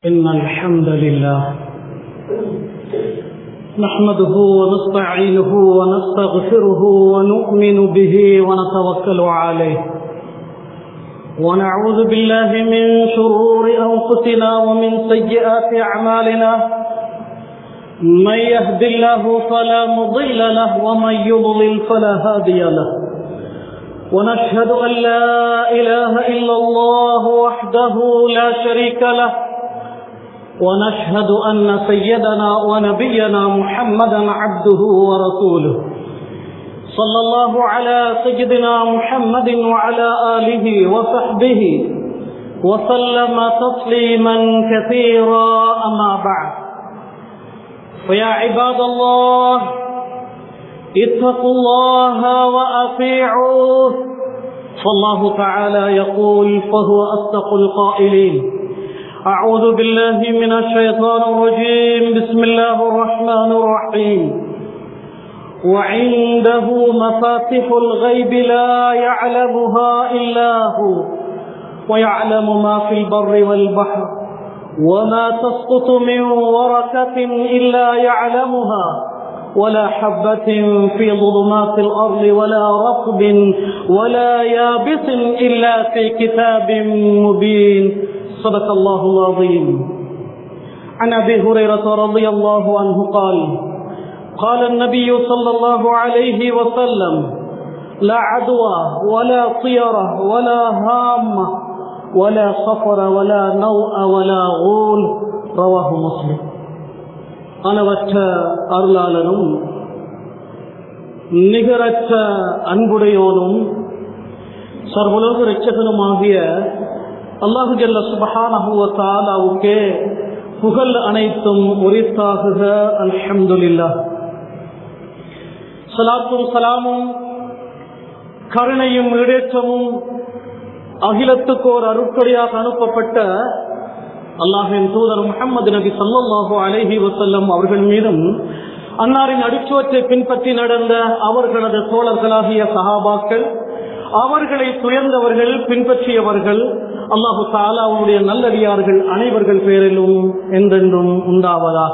إن الحمد لله نحمده ونستعينه ونستغفره ونؤمن به ونتوكل عليه ونعوذ بالله من شرور أنفسنا ومن سيئات أعمالنا من يهد الله فلا مضل له ومن يضلل فلا هادي له ونشهد أن لا إله إلا الله وحده لا شريك له ونشهد أن سيدنا ونبينا محمدا عبده ورسوله صلى الله على سيدنا محمد وعلى آله وصحبه وسلم تسليما كثيرا أما بعد فيا عباد الله اتقوا الله وأطيعوه فالله تعالى يقول فهو أصدق القائلين أعوذ بالله من الشيطان الرجيم بسم الله الرحمن الرحيم وعنده مفاتح الغيب لا يعلمها إلا هو ويعلم ما في البر والبحر وما تسقط من ورقة إلا يعلمها ولا حبة في ظلمات الأرض ولا رطب ولا يابس إلا في كتاب مبين صدق الله العظيم عن أبي هريرة رضي الله عنه قال قال النبي صلى الله عليه وسلم لا عدوى ولا طيرة ولا هامة ولا صفر ولا نوء ولا غول رواه مسلم அளவற்ற அருளாளனும் நிகரற்ற அன்புடையோனும் சர்வலோக ரட்சகனுமாகிய அல்லாஹு ஜல்ல சுபஹானஹுவத்தாலாவுக்கே புகழ் அனைத்தும் உரித்தாகுக அல்ஹம்துலில்லா சலாத்தும் சலாமும் கருணையும் இடேற்றமும் அகிலத்துக்கோர் அருட்கொடையாக அனுப்பப்பட்ட அல்லாஹின் தூதர் முகமது நபி சல்லாஹூ அலஹி வசல்லம் அவர்கள் மீதும் அன்னாரின் அடிச்சுவற்றை பின்பற்றி நடந்த அவர்களது தோழர்களாகிய சஹாபாக்கள் அவர்களை துயர்ந்தவர்கள் பின்பற்றியவர்கள் அல்லாஹு தாலாவுடைய நல்லடியார்கள் அனைவர்கள் பேரிலும் என்றென்றும் உண்டாவதா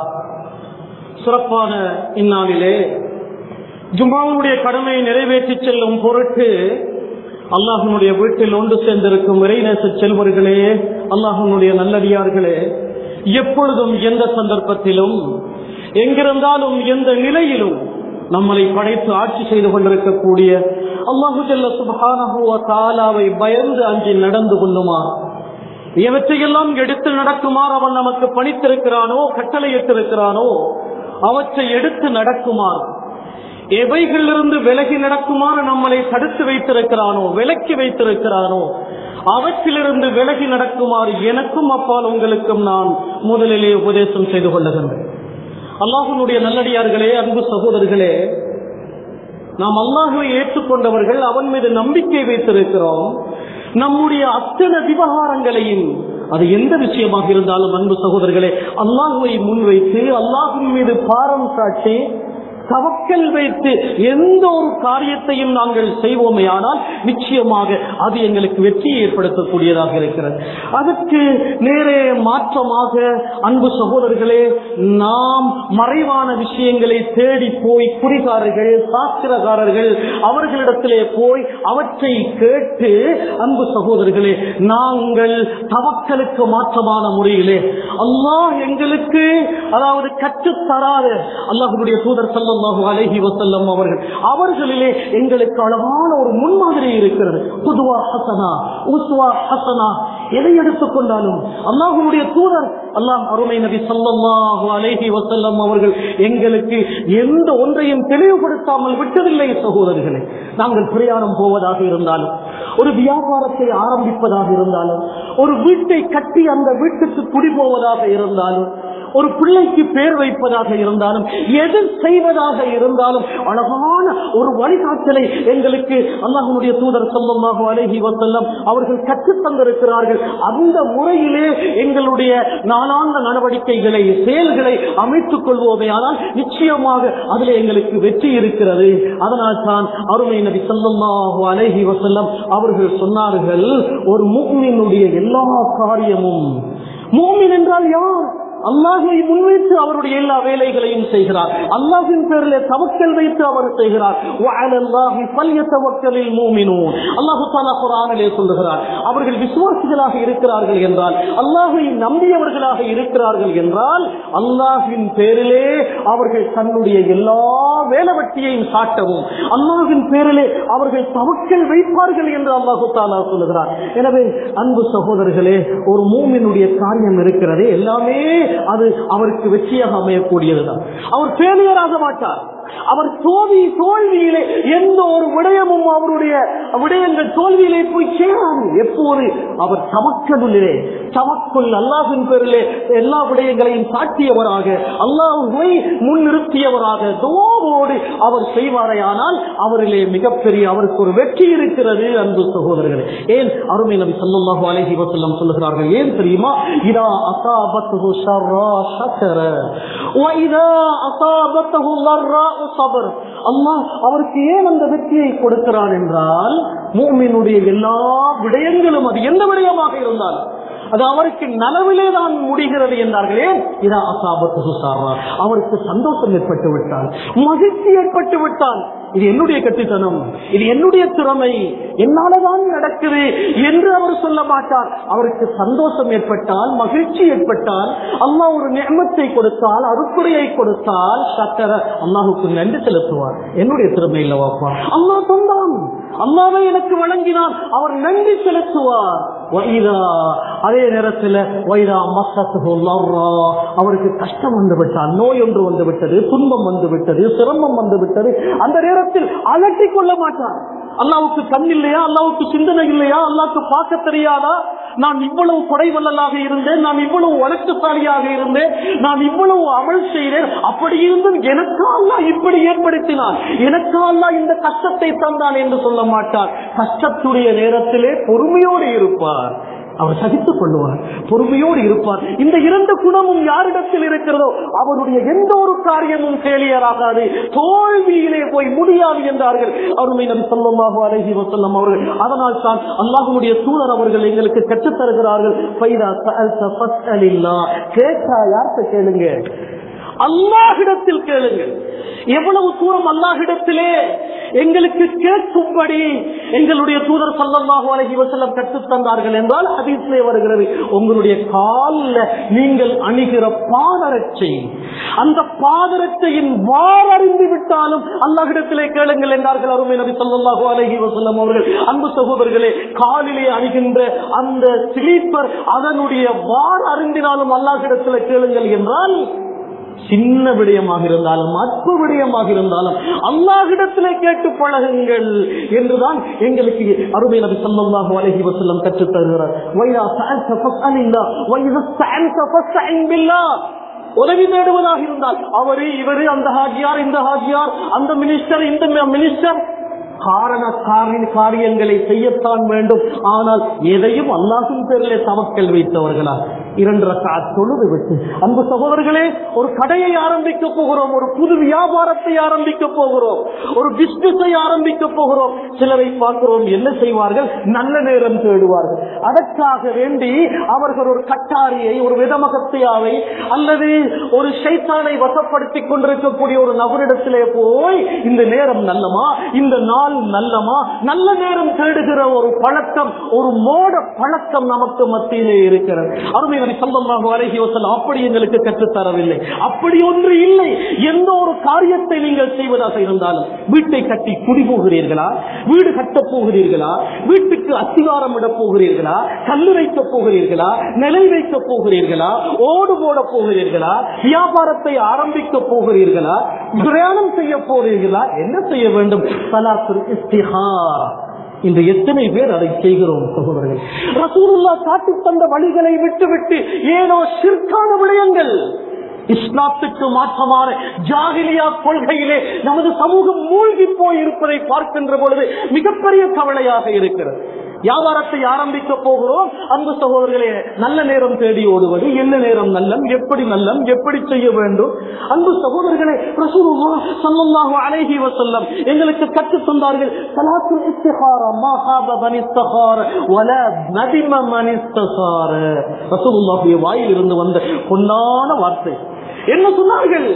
சிறப்பான இந்நாளிலே ஜும்மாவுடைய கடமையை நிறைவேற்றி செல்லும் பொருட்டு அல்லாஹனுடைய வீட்டில் ஒன்று சேர்ந்திருக்கும் இறைநேச செல்வர்களே அல்லாஹனுடைய நல்லடியார்களே எப்பொழுதும் எந்த சந்தர்ப்பத்திலும் எங்கிருந்தாலும் எந்த நிலையிலும் நம்மளை படைத்து ஆட்சி செய்து கொண்டிருக்கக்கூடிய அல்லாஹு ஜல்ல சுபஹானஹுவ தாலாவை பயந்து அஞ்சி நடந்து கொள்ளுமா எவற்றையெல்லாம் எடுத்து நடக்குமாறு அவன் நமக்கு பணித்திருக்கிறானோ கட்டளையிட்டிருக்கிறானோ அவற்றை எடுத்து நடக்குமாறு எவைகளிலிருந்து விலகி நடக்குமாறு நம்மளை தடுத்து வைத்திருக்கிறானோ விலக்கி வைத்திருக்கிறானோ அவற்றிலிருந்து விலகி நடக்குமாறு எனக்கும் அப்பால் உங்களுக்கும் நான் முதலிலே உபதேசம் செய்து கொள்ளுகின்றேன் அல்லாஹனுடைய நல்லடியார்களே அன்பு சகோதரர்களே நாம் அல்லாஹுவை ஏற்றுக்கொண்டவர்கள் அவன் மீது நம்பிக்கை வைத்திருக்கிறோம் நம்முடைய அத்தனை விவகாரங்களையும் அது எந்த விஷயமாக இருந்தாலும் அன்பு சகோதரர்களே அல்லாஹுவை முன்வைத்து அல்லாஹின் மீது பாரம் சாட்சி தவக்கல் வைத்து எந்த ஒரு காரியத்தையும் நாங்கள் செய்வோமே ஆனால் நிச்சயமாக அது எங்களுக்கு வெற்றியை ஏற்படுத்தக்கூடியதாக இருக்கிறது அதற்கு நேரே மாற்றமாக அன்பு சகோதரர்களே நாம் மறைவான விஷயங்களை தேடி போய் குறிகாரர்கள் சாஸ்திரக்காரர்கள் அவர்களிடத்திலே போய் அவற்றை கேட்டு அன்பு சகோதரர்களே நாங்கள் தவக்கலுக்கு மாற்றமான முறையிலே அல்லாஹ் எங்களுக்கு அதாவது கற்றுத்தராத அல்லாஹுடைய தூதர் செல்லும் அலஹி வசல்லம் அவர்கள் அவர்களிலே எங்களுக்கு அழகான ஒரு முன்மாதிரி இருக்கிறது புதுவா ஹசனா உஸ்வா ஹசனா எதை எடுத்துக்கொண்டாலும் அல்லாஹுடைய தூதர் அல்லாஹ் அருமை நபி சல்லாஹு அலேஹி வசல்லம் அவர்கள் எங்களுக்கு எந்த ஒன்றையும் தெளிவுபடுத்தாமல் விட்டதில்லை சகோதரர்களே நாங்கள் பிரயாணம் போவதாக இருந்தாலும் ஒரு வியாபாரத்தை ஆரம்பிப்பதாக இருந்தாலும் ஒரு வீட்டை கட்டி அந்த வீட்டுக்கு குடி போவதாக இருந்தாலும் ஒரு பிள்ளைக்கு பேர் வைப்பதாக இருந்தாலும் எது செய்வதாக இருந்தாலும் அழகான ஒரு வழிகாட்டலை எங்களுக்கு அல்லாஹனுடைய தூதர் சொல்லமாக அழகி வசல்லம் அவர்கள் கற்றுத் தந்திருக்கிறார்கள் அந்த முறையிலே எங்களுடைய நாளாந்த நடவடிக்கைகளை செயல்களை அமைத்துக் கொள்வோமே ஆனால் நிச்சயமாக அதில் எங்களுக்கு வெற்றி இருக்கிறது அதனால் தான் அருமை நபி சொல்லமாக அழகி வசல்லம் அவர்கள் சொன்னார்கள் ஒரு முக்மினுடைய எல்லா காரியமும் மூமின் என்றால் யார் அல்லாஹை முன்வைத்து அவருடைய எல்லா வேலைகளையும் செய்கிறார் அல்லாஹின் பேரிலே தவக்கல் வைத்து அவர் செய்கிறார் அல்லாஹு தாலா குரானிலே சொல்லுகிறார் அவர்கள் விசுவாசிகளாக இருக்கிறார்கள் என்றால் அல்லாஹை நம்பியவர்களாக இருக்கிறார்கள் என்றால் அல்லாஹின் பேரிலே அவர்கள் தன்னுடைய எல்லா வேலவட்டியையும் காட்டவும் அல்லாஹின் பேரிலே அவர்கள் தவக்கல் வைப்பார்கள் என்று அல்லாஹு தாலா சொல்லுகிறார் எனவே அன்பு சகோதரர்களே ஒரு மூமினுடைய காரியம் இருக்கிறதே எல்லாமே அது அவருக்கு வெற்றியாக அமையக்கூடியதுதான் அவர் ஃபெயிலியர் ஆக மாட்டார் அவர் தோல்வி தோல்வியிலே எந்த ஒரு விடயமும் அவருடைய விடயங்கள் தோல்வியிலே போய் சேராது எப்போது அவர் தமக்கலிலே தமக்குள் அல்லாஹின் பேரிலே எல்லா விடயங்களையும் காட்டியவராக அல்லாஹுவை முன்னிறுத்தியவராக தோவோடு அவர் செய்வாரையானால் அவரிலே மிகப்பெரிய அவருக்கு ஒரு வெற்றி இருக்கிறது அன்பு சகோதரர்களே ஏன் அருமை நபி ஸல்லல்லாஹு அலைஹி வஸல்லம் சொல்லுகிறார்கள் ஏன் தெரியுமா இதா அஸாபத்துஹு ஷர்ரா ஷக்கர வ இதா அஸாபத்துஹு லர்ரா சபர் அல்லாஹ் அவருக்கு ஏன் அந்த வெற்றியை கொடுக்கிறான் என்றால் மூமினுடைய எல்லா விடயங்களும் அது எந்த விடயமாக இருந்தாலும் அது அவருக்கு நலவிலே தான் முடிகிறது என்றார்களே இதா அசாபத்து சாரா அவருக்கு சந்தோஷம் ஏற்பட்டு விட்டால் மகிழ்ச்சி ஏற்பட்டு விட்டால் இது என்னுடைய கட்டித்தனம் இது என்னுடைய திறமை என்னாலதான் நடக்குது என்று அவர் சொல்ல மாட்டார் அவருக்கு சந்தோஷம் ஏற்பட்டால் மகிழ்ச்சி ஏற்பட்டால் அல்லாஹ் ஒரு நியமத்தை கொடுத்தால் அறுக்குறையை கொடுத்தால் சக்கர அல்லாஹுக்கு நன்றி செலுத்துவார் என்னுடைய திறமை இல்லவாப்பா அல்லாஹ் சொன்னான் அல்லாவை எனக்கு வழங்கினான் அவர் நன்றி செலுத்துவார் வைதா அதே நேரத்தில் வைதா மசத்து அவருக்கு கஷ்டம் வந்து விட்டால் நோய் ஒன்று வந்து விட்டது துன்பம் வந்து விட்டது சிரமம் வந்து விட்டது அந்த நேரத்தில் அலட்டிக் கொள்ள மாட்டார் அல்லாவுக்கு கண் இல்லையா அல்லாவுக்கு சிந்தனை இல்லையா அல்லாவுக்கு பார்க்க தெரியாதா நான் இவ்வளவு கொடைவல்லலாக இருந்தேன் நான் இவ்வளவு வழக்குசாலியாக இருந்தேன் நான் இவ்வளவு அமல் செய்தேன் அப்படி இருந்தும் எனக்கா அல்லா இப்படி ஏற்படுத்தினான் எனக்கா அல்லா இந்த கஷ்டத்தை தந்தான் என்று சொல்ல மாட்டார் கஷ்டத்துடைய நேரத்திலே பொறுமையோடு இருப்பார் அவர் சகித்துக் கொள்வார் பொறுமையோடு இருப்பார் இந்த இரண்டு குணமும் யாரிடத்தில் இருக்கிறதோ அவருடைய எந்த ஒரு காரியமும் ஃபெயிலியராகாது தோல்வியிலே போய் முடியாது என்றார்கள் அருமை நபி சொல்லமாக அழகி வசல்லம் அவர்கள் அதனால் தான் அல்லாஹுடைய தூதர் அவர்கள் எங்களுக்கு கற்றுத் தருகிறார்கள் ஃபைதா சஅல்த ஃபஸ்அலில்லாஹ். கேட்டா யார்கிட்ட கேளுங்க அல்லாஹிடத்தில் கேளுங்கள் எவ்வளவு தூரம் அல்லாஹிடத்திலே எங்களுக்கு கேட்கும்படி எங்களுடைய தூதர் சல்லல்லாஹு அலைஹி வஸல்லம் கற்றுத் தந்தார்கள் என்றால் ஹதீஸ்லே வருகிறது உங்களுடைய காலில் நீங்கள் அணிகிற பாதரட்சை அந்த பாதரட்சையின் வாரறிந்து விட்டாலும் அல்லாஹிடத்திலே கேளுங்கள் என்றார்கள் அருமை நபி சல்லல்லாஹு அலைஹி வஸல்லம் அவர்கள் அன்பு சகோதரர்களே காலிலே அணிகின்ற அந்த ஸ்லீப்பர் அதனுடைய வார் அறிந்தினாலும் அல்லாஹிடத்திலே கேளுங்கள் என்றால் சின்ன விடயமாக இருந்தாலும் அற்ப விடயமாக இருந்தாலும் அல்லாஹிடத்திலே கேட்டு பழகுங்கள் என்றுதான் எங்களுக்கு அருமை நபி ஸல்லல்லாஹு அலைஹி வஸல்லம் கற்றுத் தருகிறார் வைரா சஅல்த ஃபஸ்அலில்லா வைரா ஸ்தஅன்த ஃபஸ்தஇன் பில்லாஹ் உதவி தேடுவதாக இருந்தால் அவரு இவரு அந்த ஹாஜியார் இந்த ஹாஜியார் அந்த மினிஸ்டர் இந்த மினிஸ்டர் காரண காரின் காரியங்களை செய்யத்தான் வேண்டும் ஆனால் எதையும் அல்லாஹின் பேரிலே தவக்கல் வைத்தவர்களா இரண்டு ரக்கா தொழுது விட்டு அன்பு சகோதரர்களே ஒரு கடையை ஆரம்பிக்க போகிறோம் ஒரு புது வியாபாரத்தை ஆரம்பிக்க போகிறோம் ஒரு பிசினஸை ஆரம்பிக்க போகிறோம் சிலரை பார்க்கிறோம் என்ன செய்வார்கள் நல்ல நேரம் தேடுவார்கள் அதற்காக வேண்டி அவர்கள் ஒரு கட்டாரியை ஒரு விதமகத்தையாவை அல்லது ஒரு சைத்தானை வசப்படுத்திக் கொண்டிருக்கக்கூடிய ஒரு நபரிடத்திலே போய் இந்த நேரம் நல்லமா இந்த நாள் நல்லமா நல்ல நேரம் தேடுகிற ஒரு பழக்கம் ஒரு மோட பழக்கம் நமக்கு மத்தியிலே இருக்கிறது அருமை நபி ஸல்லல்லாஹு அலைஹி வஸல்லம் அப்படி எங்களுக்கு கற்றுத் தரவில்லை அப்படி ஒன்று இல்லை எந்த ஒரு காரியத்தை நீங்கள் செய்வதாக இருந்தாலும் வீட்டை கட்டி குடி போகிறீர்களா வீடு கட்டப் போகிறீர்களா வீட்டுக்கு அத்திவாரம் இட போகிறீர்களா கல்லு வைக்கப் போகிறீர்களா நிலை வைக்கப் போகிறீர்களா ஓடு போட போகிறீர்களா வியாபாரத்தை ஆரம்பிக்க போகிறீர்களா பிரயாணம் செய்ய போகிறீர்களா என்ன செய்ய வேண்டும் சலாத்துல் இஸ்திஹாரா இன்று எத்தனை பேர் அதை செய்கிறோம் சகோதரர்கள் ரசூலுல்லா காட்டி தந்த வழிகளை விட்டுவிட்டு ஏனோ சிற்கான விடயங்கள் இஸ்லாத்துக்கு மாற்றமான ஜாகிலியா கொள்கையிலே நமது சமூகம் மூழ்கி போய் இருப்பதை பார்க்கின்ற பொழுது மிகப்பெரிய கவலையாக இருக்கிறது வியாபாரத்தை ஆரம்பிக்க போகிறோம் அன்பு சகோதரர்களே நல்ல நேரம் தேடி ஓடுவது என்ன நேரம் நல்லம் எப்படி நல்லம் எப்படி செய்ய வேண்டும் அன்பு சகோதரர்களே ரசூலுல்லாஹ் ஸல்லல்லாஹு அலைஹி வஸல்லம் எங்களுக்கு கற்றுத் தந்தார்கள் ஸலாத்துல் இஸ்திகாரா மா ஹாப மன் இஸ்தகார வலா நதிம மன் இஸ்தசார ரசூலுல்லாஹுடைய வாயில் இருந்து வந்த பொன்னான வார்த்தை என்ன சொன்னார்கள்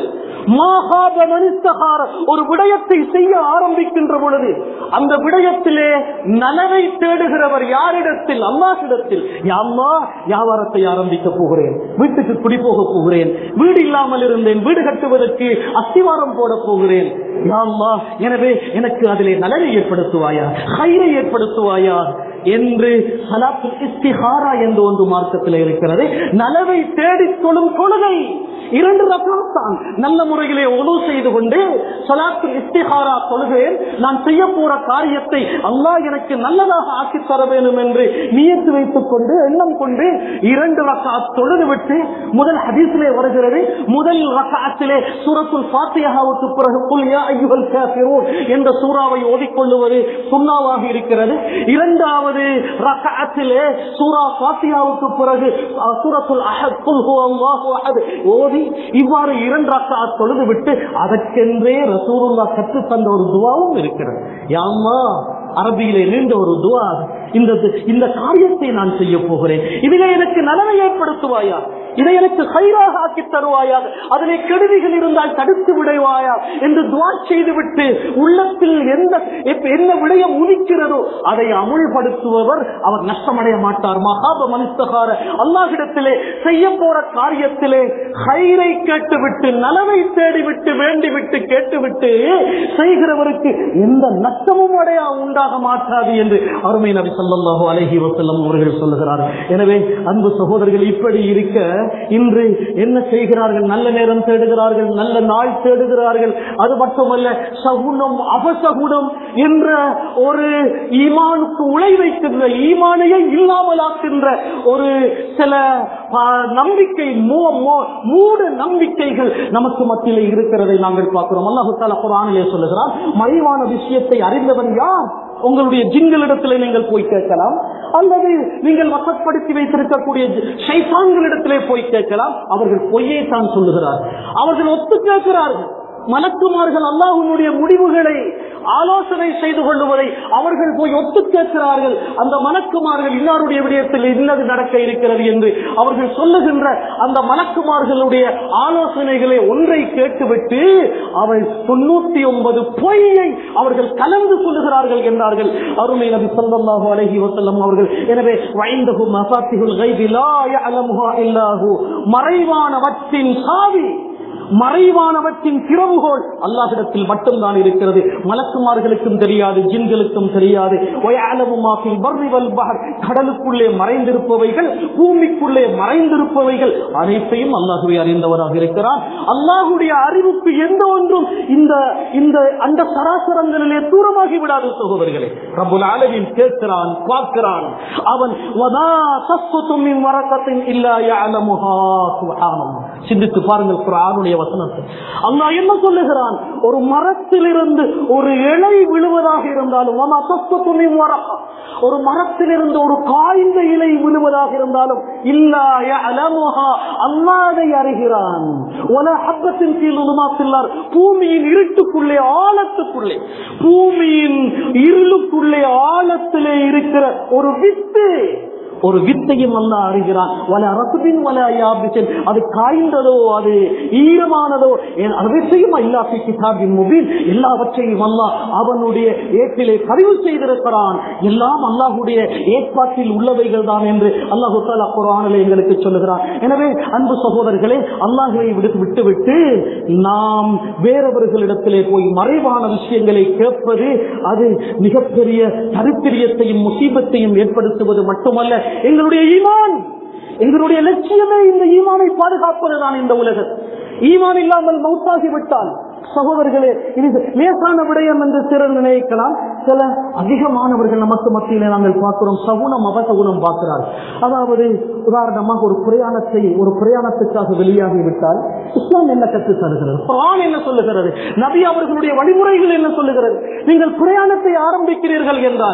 மாகாப மனிதகார ஒரு விடயத்தை செய்ய ஆரம்பிக்கின்ற பொழுது அந்த விடயத்திலே நலவை தேடுகிறவர் யாரிடத்தில் அல்லாஹிடத்தில் அம்மா வியாபாரத்தை ஆரம்பிக்க போகிறேன் வீட்டுக்கு குடி போக போகிறேன் வீடு இல்லாமல் இருந்தேன் வீடு கட்டுவதற்கு அஸ்திவாரம் போட போகிறேன் யா அல்லாஹ், எனவே எனக்கு அதிலே நலனை ஏற்படுத்துவாயா கயிறை ஏற்படுத்துவாயா என்று சலாத்துல் இஸ்திஹாரா என்று ஒன்று மார்க்கத்தில் இருக்கிறது நலவை தேடித் தொழும் தொழுகை இரண்டு ரகம் தான் நல்ல முறையிலே உணவு செய்து கொண்டு சலாத்துல் இஸ்திஹாரா தொழுகிறேன் நான் செய்ய போற காரியத்தை அல்லாஹ் எனக்கு நல்லதாக ஆக்கி தர வேண்டும் என்று நியத்து வைத்துக் கொண்டு எண்ணம் கொண்டு இரண்டு ரக்காத் தொழுது விட்டு முதல் ஹதீஸிலே வருகிறது முதல் ரக்காத்திலே சூரத்துல் ஃபாத்தியாவுக்கு பிறகு குல் யா அய்யுஹல் காஃபிரூன் என்ற சூறாவை ஓதிக்கொள்ளுவது சுண்ணாவாக இருக்கிறது இரண்டாவது ரக்காத்திலே சூரா ஃபாத்தியாவுக்கு பிறகு அஹ், சூரத்துல் அஹத் குல் ஹுவல்லாஹு அஹத் ஓதி இவ்வாறு இரண்டு ரக்காத் தொழுது விட்டு அதற்கென்றே ரசூலுல்லாஹ் கற்று தந்த ஒரு துவாவும் இருக்கிறது யாம்மா அரபியிலே நீண்ட ஒரு துவா அது. இந்த இந்த காரியத்தை நான் செய்ய போகிறேன் இதிலே எனக்கு நலனை ஏற்படுத்துவாயா இதை எனக்கு கயிறாக ஆக்கி தருவாயா அதிலே கெடுதிகள் இருந்தால் தடுத்து விடுவாயா என்று துவா செய்துவிட்டு உள்ளத்தில் எந்த எப்ப- என்ன விடயம் உதிக்கிறதோ அதை அமுல்படுத்துபவர் அவர் நஷ்டமடைய மாட்டார் மகாப மனிதகார அல்லாஹிடத்திலே செய்ய போற காரியத்திலே கயிறை கேட்டுவிட்டு நலவை தேடிவிட்டு வேண்டிவிட்டு கேட்டுவிட்டு செய்கிறவருக்கு எந்த நஷ்டமும் அடைய உண்டாக மாட்டாது என்று அருமை நபி ஸல்லல்லாஹு அலைஹி வஸல்லம் அவர்கள் சொல்லுகிறார்கள் எனவே அன்பு சகோதரர்கள் இப்படி இருக்க இன்று என்ன செய்கிறார்கள் நல்ல நேரம் தேடுகிறார்கள் நல்ல நாள் தேடுகிறார்கள் அது மட்டுமல்ல சகுனம் அபசகுனம் என்ற ஒரு ஈமானுக்கு உழை வைக்கின்ற ஈமானையே இல்லாமலாக்கின்ற ஒரு சில ஆ, நம்பிக்கை மூ- மூ- மூட நம்பிக்கைகள் நமக்கு மத்தியில் இருக்கிறதை நாங்கள் பார்க்கிறோம் அல்லாஹு தாலா குரானிலே சொல்லுகிறார் மறைவான விஷயத்தை அறிந்தவன் யார் உங்களுடைய ஜின்களிடத்திலே நீங்கள் போய் கேட்கலாம் அல்லது நீங்கள் வசப்படுத்தி வைத்திருக்கக்கூடிய ஷைத்தான்களிடத்திலே போய் கேட்கலாம் அவர்கள் பொய்யை தான் சொல்லுகிறார் அவர்கள் ஒத்து கேட்கிறார்கள் மலக்குமார்கள் அல்லாஹுடைய முடிவுகளை ஆலோசனை செய்து கொள்ளுவதை அவர்கள் போய் ஒத்து கேட்கிறார்கள் அந்த மலக்குமார்கள் இன்னாருடைய விடயத்தில் இன்னது நடக்க இருக்கிறது என்று அவர்கள் சொல்லுகின்ற அந்த மலக்குமார்களுடைய ஆலோசனைகளை ஒன்றை கேட்டுவிட்டு அவை தொண்ணூத்தி ஒன்பது பொய்யை அவர்கள் கலந்து சொல்லுகிறார்கள் என்றார்கள் அருமை நபி ஸல்லல்லாஹு அலைஹி வஸல்லம் அவர்கள் எனவே வைந்தஹு மஃபாத்திஹுல் கைபி லா யஅலமுஹா இல்லாஹு மறைவானவற்றின் சாவி மறைவானவற்றின் திறவுகோல் அல்லாஹிடத்தில் மட்டும்தான் இருக்கிறது மலக்குமார்களுக்கும் தெரியாது ஜின்களுக்கும் தெரியாது ஒயாலமுமாக்கில் வர்றிவல் பஹர் கடலுக்குள்ளே மறைந்திருப்பவைகள் பூமிக்குள்ளே மறைந்திருப்பவைகள் அனைத்தையும் அல்லாஹுவை அறிந்தவராக இருக்கிறார் அல்லாஹுடைய அறிவுக்கு எந்த ஒன்றும் இந்த இந்த அந்த சராசரங்களிலே தூரமாகி விடாது சகோதரர்களே ரபுல் ஆலமின் கேட்கிறான் பார்க்கிறான் அவன் வதா தஸ்குத்து மின் வரக்கத்தின் இல்லா யஅலமுஹா சுப்ஹானல்லாஹ் சிந்தித்து பாருங்கள் குர்ஆனுடைய வசனத்தை அல்லாஹ் என்ன சொல்லுகிறான் ஒரு மரத்திலிருந்து ஒரு இலை விழுவதாக இருந்தாலும் வமா தஸ்குத்து மின் வரக்கா ஒரு மரத்திலிருந்து ஒரு காய்ந்த இலை விழுவதாக இருந்தாலும் இல்லா யஅலமுஹா அல்லாஹ் அதை அறிகிறான் வல ஹப்பத்தின் கீழ் உலுமாத்தில்லார் பூமியின் இருட்டுக்குள்ளே ஆழத்துக்குள்ளே பூமியின் இருளுக்குள்ளே ஆழத்திலே இருக்கிற ஒரு வித்து ஒரு வித்தையும் அல்ல அறிகிறான் வல அரசுபின் வல யாபிசன் அது காய்ந்ததோ அது ஈரமானதோ என் அனைத்தையும் அல்லாஹி கிதாபின் முபின் எல்லாவற்றையும் அல்லாஹ் அவனுடைய ஏற்றிலே பதிவு செய்திருக்கிறான் எல்லாம் அல்லாஹுடைய ஏற்பாட்டில் உள்ளவைகள் தான் என்று அல்லாஹு தாலா குரானிலே எங்களுக்கு சொல்லுகிறான் எனவே அன்பு சகோதரர்களே அல்லாஹுவை விடுத்து விட்டுவிட்டு நாம் வேறவர்களிடத்திலே போய் மறைவான விஷயங்களை கேட்பது அது மிகப்பெரிய தரித்திரியத்தையும் முசீபத்தையும் ஏற்படுத்துவது மட்டுமல்ல எங்களுடைய ஈமான் எங்களுடைய லட்சியமே இந்த ஈமானை பாதுகாப்பதுதான் இந்த உலகம் ஈமான் இல்லாமல் மௌத்தாகிவிட்டால் சகோதரர்களே இது லேசான விடயம் என்று சிலர் நினைக்கலாம் சில அதிகமானவர்கள் நமக்கு மத்தியிலே நாங்கள் பார்க்கிறோம் சகுனம் அபசகுனம் பார்க்கிறார் அதாவது உதாரணமாக ஒரு பிரயாணத்தை ஒரு பிரயாணத்துக்காக வெளியாகி விட்டால் இஸ்லாம் என்ன கற்றுத் தருகிறது குர்ஆன் என்ன சொல்லுகிறது நபி அவர்களுடைய வழிமுறைகள் என்ன சொல்லுகிறது நீங்கள் பிரயாணத்தை ஆரம்பிக்கிறீர்கள் என்றால்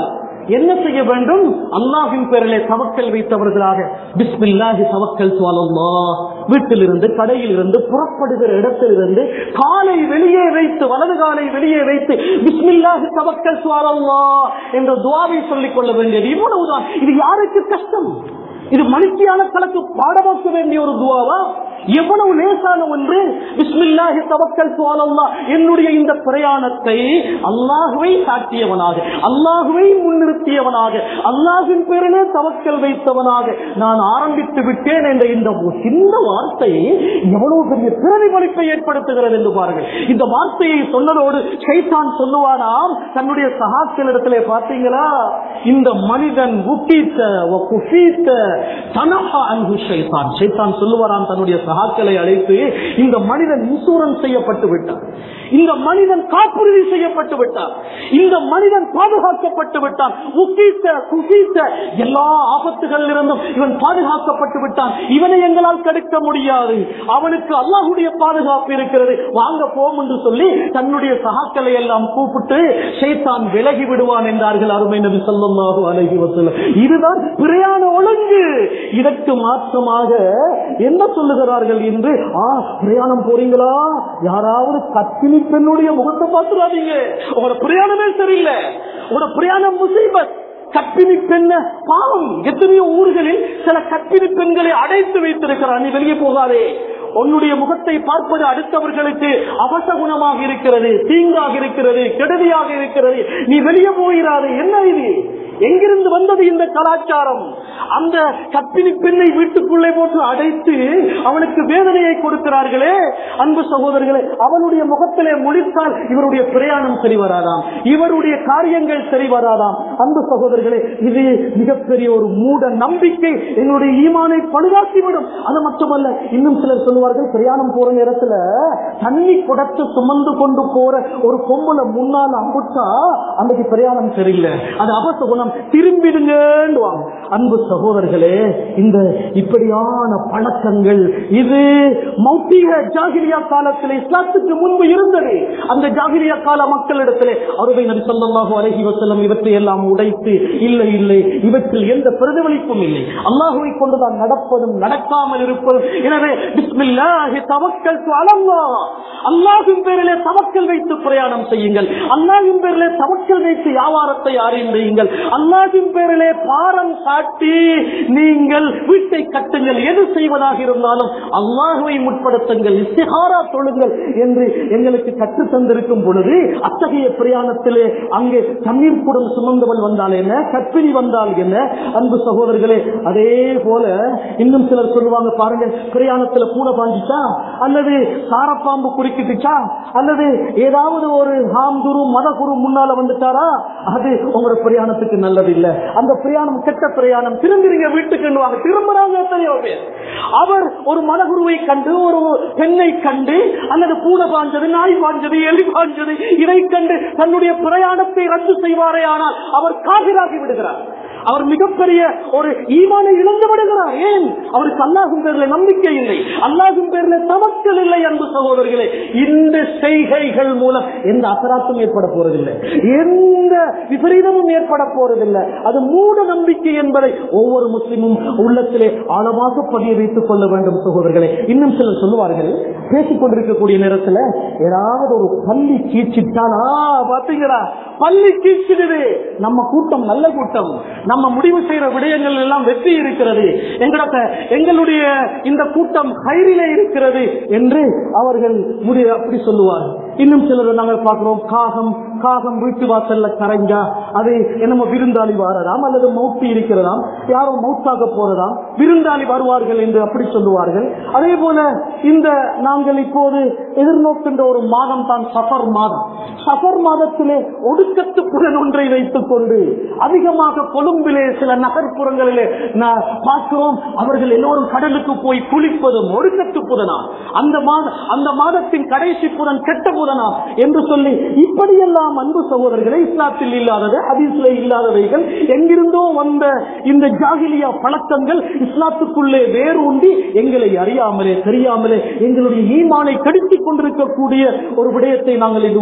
என்ன செய்ய வேண்டும் அல்லாஹின் பேரிலே தவக்கல் வைத்தவர்களாக பிஸ்மில்லாஹி தவக்கல் சுவலல்லா வீட்டிலிருந்து கடையில் இருந்து புறப்படுகிற இடத்திலிருந்து காலை வெளியே வைத்து வலது காலை வெளியே வைத்து பிஸ்மில்லாஹி தவக்கல் சுவலல்லா என்ற துவாவை சொல்லிக் கொள்ள வேண்டியது இவ்வளவுதான் இது யாருக்கு கஷ்டம் இது மனுஷியான கணக்கு பாடமாக்க வேண்டிய ஒரு துவாவா எவ்வளவு லேசான ஒன்று பிஸ்மில்லாஹி தவக்கல் சுவலல்லா என்னுடைய இந்த பிரயாணத்தை அல்லாஹுவை சாட்டியவனாக அல்லாஹுவை முன்னிறுத்தியவனாக அல்லாஹின் பேரிலே தவக்கல் வைத்தவனாக நான் ஆரம்பித்து விட்டேன் என்ற இந்த சின்ன வார்த்தை எவ்வளவு பெரிய பிரதிபலிப்பை ஏற்படுத்துகிறது என்று பாருங்கள் இந்த வார்த்தையை சொன்னதோடு ஷைத்தான் சொல்லுவானாம் தன்னுடைய சகாக்களிடத்திலே பார்த்தீங்களா இந்த மனிதன் உக்கீத்த குஃபீத்த தனஹா அன்பு ஷைத்தான் ஷைத்தான் சொல்லுவாராம் தன்னுடைய சகாக்களை அழைத்து இந்த மனிதன் இன்சூரன்ஸ் செய்யப்பட்டு விட்டார் இந்த மனிதன் காப்புறுதி செய்யப்பட்டு விட்டார் இந்த மனிதன் பாதுகாக்கப்பட்டு விட்டான் உக்கீத்த குகீத்த எல்லா ஆபத்துகளில் இருந்தும் இவன் பாதுகாக்கப்பட்டு விட்டான் இவனை எங்களால் தடுக்க முடியாது அவனுக்கு அல்லாஹுடைய பாதுகாப்பு இருக்கிறது வாங்க போம் என்று சொல்லி தன்னுடைய சகாக்களை எல்லாம் கூப்பிட்டு ஷைத்தான் விலகி விடுவான் என்றார்கள் அருமை நபி ஸல்லல்லாஹு அலைஹி வஸல்லம் இதுதான் பிரயாண ஒழுங்கு இதற்கு மாற்றமாக என்ன சொல்லுகிறார்கள் என்று ஆ பிரயாணம் போறீங்களா யாராவது கத்தினி பெண்ணுடைய முகத்தை பார்த்துடாதீங்க உங்களோட பிரயாணமே சரியில்லை உங்களோட பிரயாணம் முசீபத் கற்பிணி பெண்ண பாவம் எத்தனையோ ஊர்களில் சில கற்பிணி பெண்களை அடைத்து வைத்திருக்கிறார் நீ வெளியே போகாதே உன்னுடைய முகத்தை பார்ப்பது அடுத்தவர்களுக்கு அவசகுணமாக இருக்கிறது தீங்காக இருக்கிறது கெடுதியாக இருக்கிறது நீ வெளியே போகிறாது என்ன இது எங்கிருந்து வந்தது இந்த கலாச்சாரம் அந்த கற்பிணி பெண்ணை வீட்டுக்குள்ளே போட்டு அடைத்து அவனுக்கு வேதனையை கொடுக்கிறார்களே அன்பு சகோதரர்களே அவனுடைய முகத்திலே முடித்தால் இவருடைய பிரயாணம் சரி வராதாம் இவருடைய காரியங்கள் சரி வராதாம் அன்பு சகோதரர்களே இது மிகப்பெரிய ஒரு மூட நம்பிக்கை என்னுடைய ஈமானை பழுதாக்கிவிடும் அது மட்டுமல்ல இன்னும் சிலர் சொல்லுவார்கள் பிரயாணம் போற நேரத்துல தண்ணி குடத்து சுமந்து கொண்டு போற ஒரு பொம்பளை முன்னால் அம்புட்டா அன்னைக்கு பிரயாணம் சரியில்லை அது அபசகுணம் திரும்பிடுங்க அன்பு சகோதரர்களே இந்த இப்படியான பழக்கங்கள் இது மௌட்டிக ஜாகிரியா காலத்தில் இஸ்லாத்துக்கு முன்பு இருந்தது அந்த ஜாகிரியா கால மக்களிடத்திலே அருமை நபி ஸல்லல்லாஹு அலைஹி வஸல்லம் இவற்றை எல்லாம் உடைத்து இல்லை இல்லை இவற்றில் எந்த பிரதிபலிப்பும் இல்லை அல்லாஹுவை கொண்டுதான் நடப்பதும் நடக்காமல் இருப்பதும் எனவே பிஸ்மில்லாஹி தவக்கல்து அலல்லாஹ் அல்லாஹ்வின் பேரிலே தவக்கல் வைத்து பிரயாணம் செய்யுங்கள் அல்லாஹ்வின் பேரிலே தவக்கல் வைத்து வியாபாரத்தை ஆரம்பியுங்கள் அல்லாஹ்வின் பேரிலே பாரம் காட்டி நீங்கள் வீட்டை கட்டுங்கள் எது செய்வதாக இருந்தாலும் அல்லாஹுவை முற்படுத்துங்கள் இஸ்திகாரா தொழுங்கள் என்று எங்களுக்கு கற்று தந்திருக்கும் பொழுது அத்தகைய பிரயாணத்திலே அங்கே தண்ணீர் குடம் சுமந்தவள் வந்தால் என்ன கற்பிணி வந்தால் என்ன அன்பு சகோதரர்களே அதே போல இன்னும் சிலர் சொல்லுவாங்க பாருங்க பிரயாணத்துல கூட பாஞ்சிச்சா அல்லது சாரப்பாம்பு குறுக்கிட்டுச்சா அல்லது ஏதாவது ஒரு ஹாம்குரு மதகுரு முன்னால வந்துட்டாரா அது உங்களோட பிரயாணத்துக்கு நல்லது இல்ல அந்த பிரயாணம் கெட்ட பிரயாணம் திரும்பிங்க வீட்டுக்கு வாங்க திரும்புறாங்க எத்தனையோ பேர் அவர் ஒரு மதகுருவை கண்டு ஒரு பெண்ணை கண்டு அல்லது பூனை பாஞ்சது நாய் பாஞ்சது எலி பாஞ்சது இதை கண்டு தன்னுடைய பிரயாணத்தை ரத்து செய்வாரே ஆனால் அவர் காகிராகி விடுகிறார் அவர் மிகப்பெரிய ஒரு ஈமானை இழந்து விடுகிறார் ஏன் அவருக்கு அல்லாஹும் பேர்ல நம்பிக்கை இல்லை அல்லாஹும் பேர்ல தவக்கல் இல்லை அன்பு சகோதரர்களே இந்த செய்கைகள் மூலம் எந்த அசராத்தும் ஏற்பட போறதில்லை எந்த விபரீதமும் ஏற்பட போறதில்லை அது மூட நம்பிக்கை என்பதை ஒவ்வொரு முஸ்லிமும் உள்ளத்திலே ஆழமாக பதிய வைத்துக் கொள்ள வேண்டும் சகோதரர்களே இன்னும் சிலர் சொல்லுவார்கள் பேசிக் கொண்டிருக்கக்கூடிய நேரத்துல ஏதாவது ஒரு பள்ளி கீச்சிட்டானா பாத்தீங்களா பள்ளி கீச்சிடுது நம்ம கூட்டம் நல்ல கூட்டம் நம்ம முடிவு செய்யற விடயங்கள் எல்லாம் வெற்றி இருக்கிறது எங்களோட எங்களுடைய இந்த கூட்டம் ஹைரிலே இருக்கிறது என்று அவர்கள் முடி அப்படி சொல்லுவார் இன்னும் சிலர் நாங்கள் பார்க்கிறோம் காகம் காகம் வீட்டு வாசல்ல கரைஞ்சா அது என்னமோ விருந்தாளி வாரதாம் அல்லது மௌத்தி இருக்கிறதாம் யாரோ மௌத்தாக போறதாம் விருந்தாளி வருவார்கள் என்று அப்படி சொல்லுவார்கள் அதே போல இந்த நாங்கள் இப்போது எதிர்நோக்கின்ற ஒரு மாதம் தான் சஃபர் மாதம் சஃபர் மாதத்திலே ஒடுக்கத்து புலன் ஒன்றை வைத்துக் கொண்டு அதிகமாக கொழும்பிலே சில நகர்ப்புறங்களிலே நான் பார்க்கிறோம் அவர்கள் எல்லோரும் கடலுக்கு போய் குளிப்பதும் ஒடுக்கத்து புதனா அந்த மாத அந்த மாதத்தின் கடைசி புதன் கெட்ட புதனா என்று சொல்லி இப்படியெல்லாம் அன்பு சகோதரர்களே இஸ்லாத்தில் இல்லாதது ஹதீஸ்ல இல்லாதவைகள் எங்கிருந்தோ வந்த இந்த ஜாகிலியா பழக்கங்கள் இஸ்லாத்துக்குள்ளே வேறு உண்டி எங்களை அறியாமலே தெரியாமலே எங்களுடைய ஈமானை கடித்துக் கொண்டிருக்கக்கூடிய ஒரு விடயத்தை நாங்கள் இது உற்று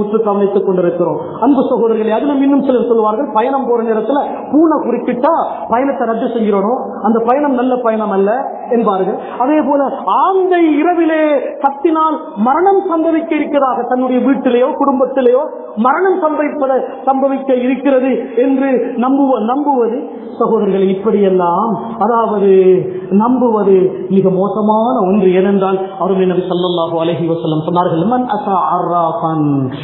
விவாதித்துக் கொண்டிருக்கிறோம் அன்பு சகோதரர்களே அதிலும் இன்னும் சிலர் சொல்வார்கள் பயணம் போற நேரத்துல பூனை குறுக்கிட்டா பயணத்தை ரத்து செஞ்சிடணும் அந்த பயணம் நல்ல பயணம் அல்ல என்பார்கள் அதே போல ஆந்தை இரவிலே கத்தினால் மரணம் சம்பவிக்க இருக்கிறதாக தன்னுடைய வீட்டிலேயோ குடும்பத்திலேயோ மரணம் சம்பவிப்பத சம்பவிக்க இருக்கிறது என்று நம்புவ நம்புவது சகோதரர்கள் இப்படியெல்லாம் அதாவது நம்புவது மிக மோசமான ஒன்று ஏனென்றால் அருமை நபி ஸல்லல்லாஹு அலைஹி வஸல்லம் சொன்னார்கள் மன் அஸா அர்ராஃபன்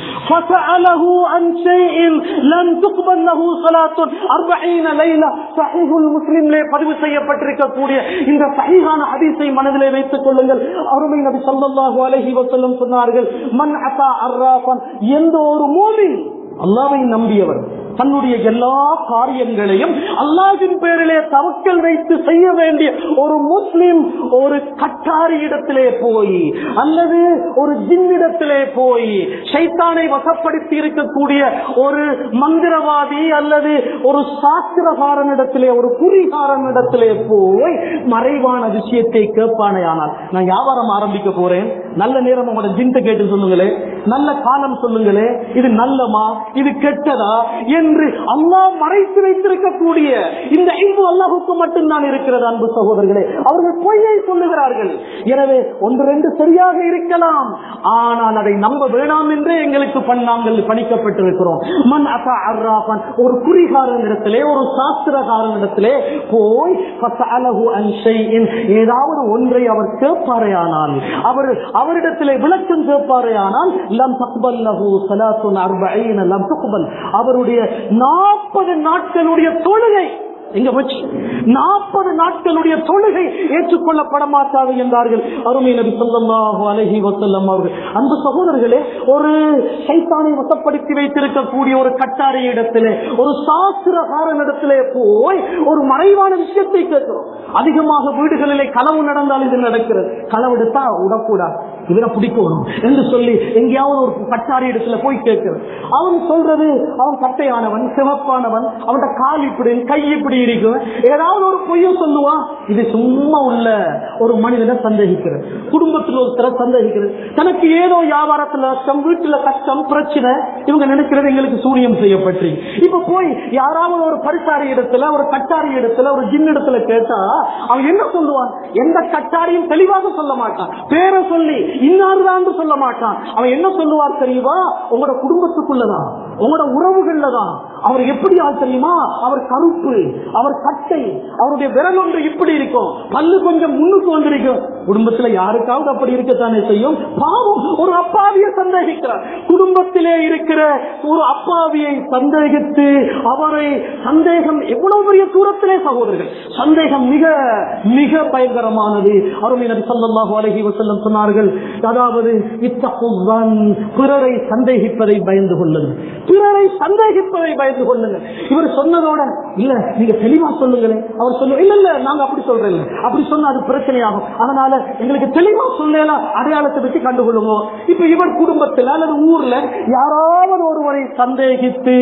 ஃபஸஅலஹு அன் ஷைஇன் லன் துக்பல் லஹு ஸலாத்துன் 40 லைலா ஸஹீஹுல் முஸ்லிம்லே பதிவு செய்யப்பட்டிருக்கக்கூடிய இந்த சஹீஹான ஹதீஸை மனதிலே வைத்துக் கொள்ளுங்கள் அருமை நபி ஸல்லல்லாஹு அலைஹி வஸல்லம் சொன்னார்கள் மன் அஸா அர்ராஃபன் எந்த ஒரு மூமின் அல்லாஹ்வை நம்பியவர் தன்னுடைய எல்லா காரியங்களையும் அல்லாஹின் பேரிலே தவக்கல் வைத்து செய்ய வேண்டிய ஒரு முஸ்லிம் ஒரு கட்டாரி இடத்திலே போய் அல்லது ஒரு ஜின்னிடத்திலே போய் சைத்தானை வசப்படுத்தி இருக்கக்கூடிய ஒரு மந்திரவாதி அல்லது ஒரு சாஸ்திரகாரனிடத்திலே ஒரு குறிகாரனிடத்திலே போய் மறைவான விஷயத்தை கேட்பானேயானால் நான் வியாபாரம் ஆரம்பிக்க போறேன் நல்ல நேரம் உங்களோட ஜின்ட்ட கேட்டு சொல்லுங்களே நல்ல காலம் சொல்லுங்களே இது நல்லமா இது கெட்டதா என்று அல்லாஹ் மறைத்து வைத்திருக்கக்கூடிய இந்த இன்பு அல்லாஹுக்கு மட்டும்தான் இருக்கிறது அன்பு சகோதரர்களே அவர்கள் பொய்யை சொல்லுகிறார்கள் எனவே ஒன்று ரெண்டு சரியாக இருக்கலாம் ஆனால் அதை நம்ப வேண்டாம் என்றே எங்களுக்கு பண் நாங்கள் பணிக்கப்பட்டிருக்கிறோம் மன் அசா அர்ராஃபன் ஒரு குறிகாரனிடத்திலே ஒரு சாஸ்திரகாரனிடத்திலே போய் ஃபஸஅலஹு அன் ஷைஇன் ஏதாவது ஒன்றை அவர் கேட்பாரையானால் அவர் அவரிடத்திலே விளக்கம் கேட்பாரையானால் லம் தக்பல் லஹு ஸலாத்துன் அர்பஈன லம் துக்பல் அவருடைய நாற்பது நாட்களுடைய தொழுகை எங்க போச்சு நாற்பது நாட்களுடைய தொழுகை ஏற்றுக்கொள்ளப்பட மாட்டாது என்றார்கள் அருமை நபி ஸல்லல்லாஹு அலைஹி வஸல்லம் அவர்கள் அன்பு சகோதரர்களே ஒரு சைத்தானை வசப்படுத்தி வைத்திருக்கக்கூடிய ஒரு கட்டாரி இடத்திலே ஒரு சாஸ்திரகாரனிடத்திலே போய் ஒரு மறைவான விஷயத்தை கேட்கிறோம் அதிகமாக வீடுகளிலே களவு நடந்தால் இது நடக்கிறது களவு எடுத்தா விடக்கூடாது இவரை பிடிக்கணும் என்று சொல்லி எங்கேயாவது ஒரு கட்டாரி இடத்துல போய் கேட்கிறது அவன் சொல்றது அவன் கட்டையானவன் சிவப்பானவன் அவன்கிட்ட கால் இப்படி கை இப்படி இருக்கும் ஏதாவது ஒரு பொய்ய சொல்லுவான் இது சும்மா உள்ள ஒரு மனிதனை சந்தேகிக்கிறது குடும்பத்தில் ஒருத்தர சந்தேகிக்கிறது தனக்கு ஏதோ வியாபாரத்துல கஷ்டம் வீட்டுல கஷ்டம் பிரச்சனை இவங்க நினைக்கிறது எங்களுக்கு சூரியம் செய்யப்பட்டு இப்ப போய் யாராவது ஒரு பரிசாரி இடத்துல ஒரு கட்டாரி இடத்துல ஒரு ஜின் இடத்துல கேட்டா அவன் என்ன சொல்லுவான் எந்த கட்டாரியும் தெளிவாக சொல்ல மாட்டான் பேரை சொல்லி இன்னாருதான் சொல்ல மாட்டான் அவன் என்ன சொல்லுவார் தெரியுமா உங்களோட குடும்பத்துக்குள்ளதான் உங்களோட உறவுகள்ல தான் அவர் எப்படி ஆள் தெரியுமா அவர் கருப்பு அவர் கட்டை அவருடைய விரல் ஒன்று இப்படி இருக்கும் பல்லு கொஞ்சம் முன்னுக்கு வந்திருக்கும் குடும்பத்துல யாருக்காவது அப்படி இருக்கத்தானே செய்யும் பாவம் ஒரு அப்பாவியை சந்தேகிக்கிறார் குடும்பத்திலே இருக்கிற ஒரு அப்பாவியை சந்தேகித்து அவரை சந்தேகம் எவ்வளவு பெரிய தூரத்திலே சகோதரர்கள் சந்தேகம் மிக மிக பயங்கரமானது அருமை நபி ஸல்லல்லாஹு அலைஹி வஸல்லம் சொன்னார்கள் அதாவது இத்தகுவன் பிறரை சந்தேகிப்பதை பயந்து கொள்ளுங்கள் பிறரை சந்தேகிப்பதை பயந்து கொள்ளுங்கள் இவர் சொன்னதோட இல்ல நீங்க தெளிவா சொல்லுங்களேன் அவர் சொல்ல இல்ல இல்ல நாங்க அப்படி சொல்றேன் இல்ல. அப்படி சொன்னா அது பிரச்சனையாகும் அதனால எங்களுக்கு தெளிவா சொல்லலாம் அடையாளத்தை வச்சு கண்டுகொள்ளுங்க இப்ப இவர் குடும்பத்தில் அல்லது ஊர்ல யாராவது ஒருவரை சந்தேகித்து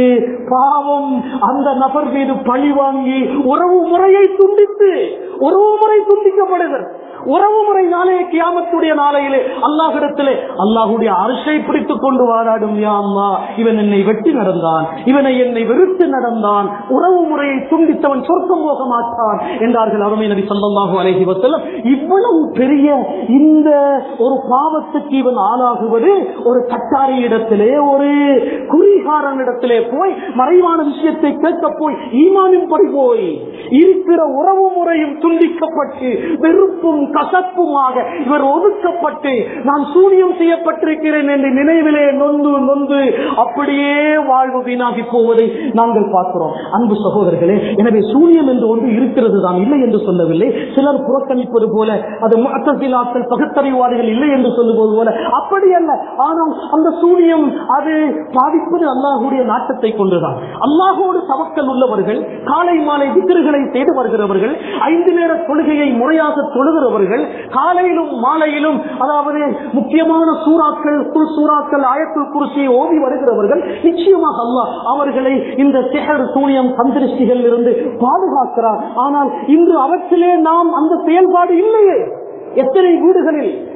பாவம் அந்த நபர் மீது பழி வாங்கி உறவு முறையை துண்டித்து உறவு முறை துண்டிக்கப்படுகிறது உறவு முறை நாளைய கியாமத்துடைய நாளையிலே அல்லாஹிடத்திலே அல்லாஹுடைய அரசை பிடித்துக் கொண்டு வாராடும் யா அல்லாஹ் இவன் என்னை வெட்டி நடந்தான் இவனை என்னை வெறுத்து நடந்தான் உறவு முறையை துண்டித்தவன் சொர்க்கம் போக மாட்டான் என்றார்கள் அருமை நபி ஸல்லல்லாஹு அலைஹி வஸல்லம் இவ்வளவு பெரிய இந்த ஒரு பாவத்துக்கு இவன் ஆளாகுவது ஒரு கட்டாரி இடத்திலே ஒரு குறிகாரன் இடத்திலே போய் மறைவான விஷயத்தை கேட்க போய் ஈமானின் படி போய் இருக்கிற உறவு முறையும் துண்டிக்கப்பட்டு வெறுப்பும் கசப்புமாக இவர் ஒதுக்கப்பட்டு நான் சூனியம் செய்யப்பட்டிருக்கிறேன் என்று நினைவிலே நொந்து நொந்து அப்படியே வாழ்வு வீணாகி போவதை நாங்கள் பார்க்கிறோம் அன்பு சகோதரர்களே எனவே சூனியம் என்று ஒன்று இருக்கிறது தான் இல்லை என்று சொல்லவில்லை சிலர் புறக்கணிப்பது போல அது முத்தசிலாக்கள் பகுத்தறிவாதிகள் இல்லை என்று சொல்லுவது போல அப்படி அல்ல ஆனால் அந்த சூனியம் அது பாதிப்பது அல்லாஹுடைய நாட்டத்தை கொண்டுதான் அல்லாஹோடு தவக்கல் உள்ளவர்கள் காலை மாலை விக்கிர்களை செய்து வருகிறவர்கள் ஐந்து நேர தொழுகையை முறையாக தொழுகிறவர்கள் காலையிலும் மாலையிலும் அதாவது முக்கியமான சூறாக்கள் குல் சூறாக்கள் ஆயத்துல் குருசியை ஓதி வருகிறவர்கள் நிச்சயமாக அல்லாஹ் அவர்களை இந்த சிகர் சூனியம் சந்திருஷ்டிகள் இருந்து பாதுகாக்கிறார் ஆனால் இன்று அவற்றிலே நாம் அந்த செயல்பாடு இல்லையே எத்தனை வீடுகளில் எலும்பி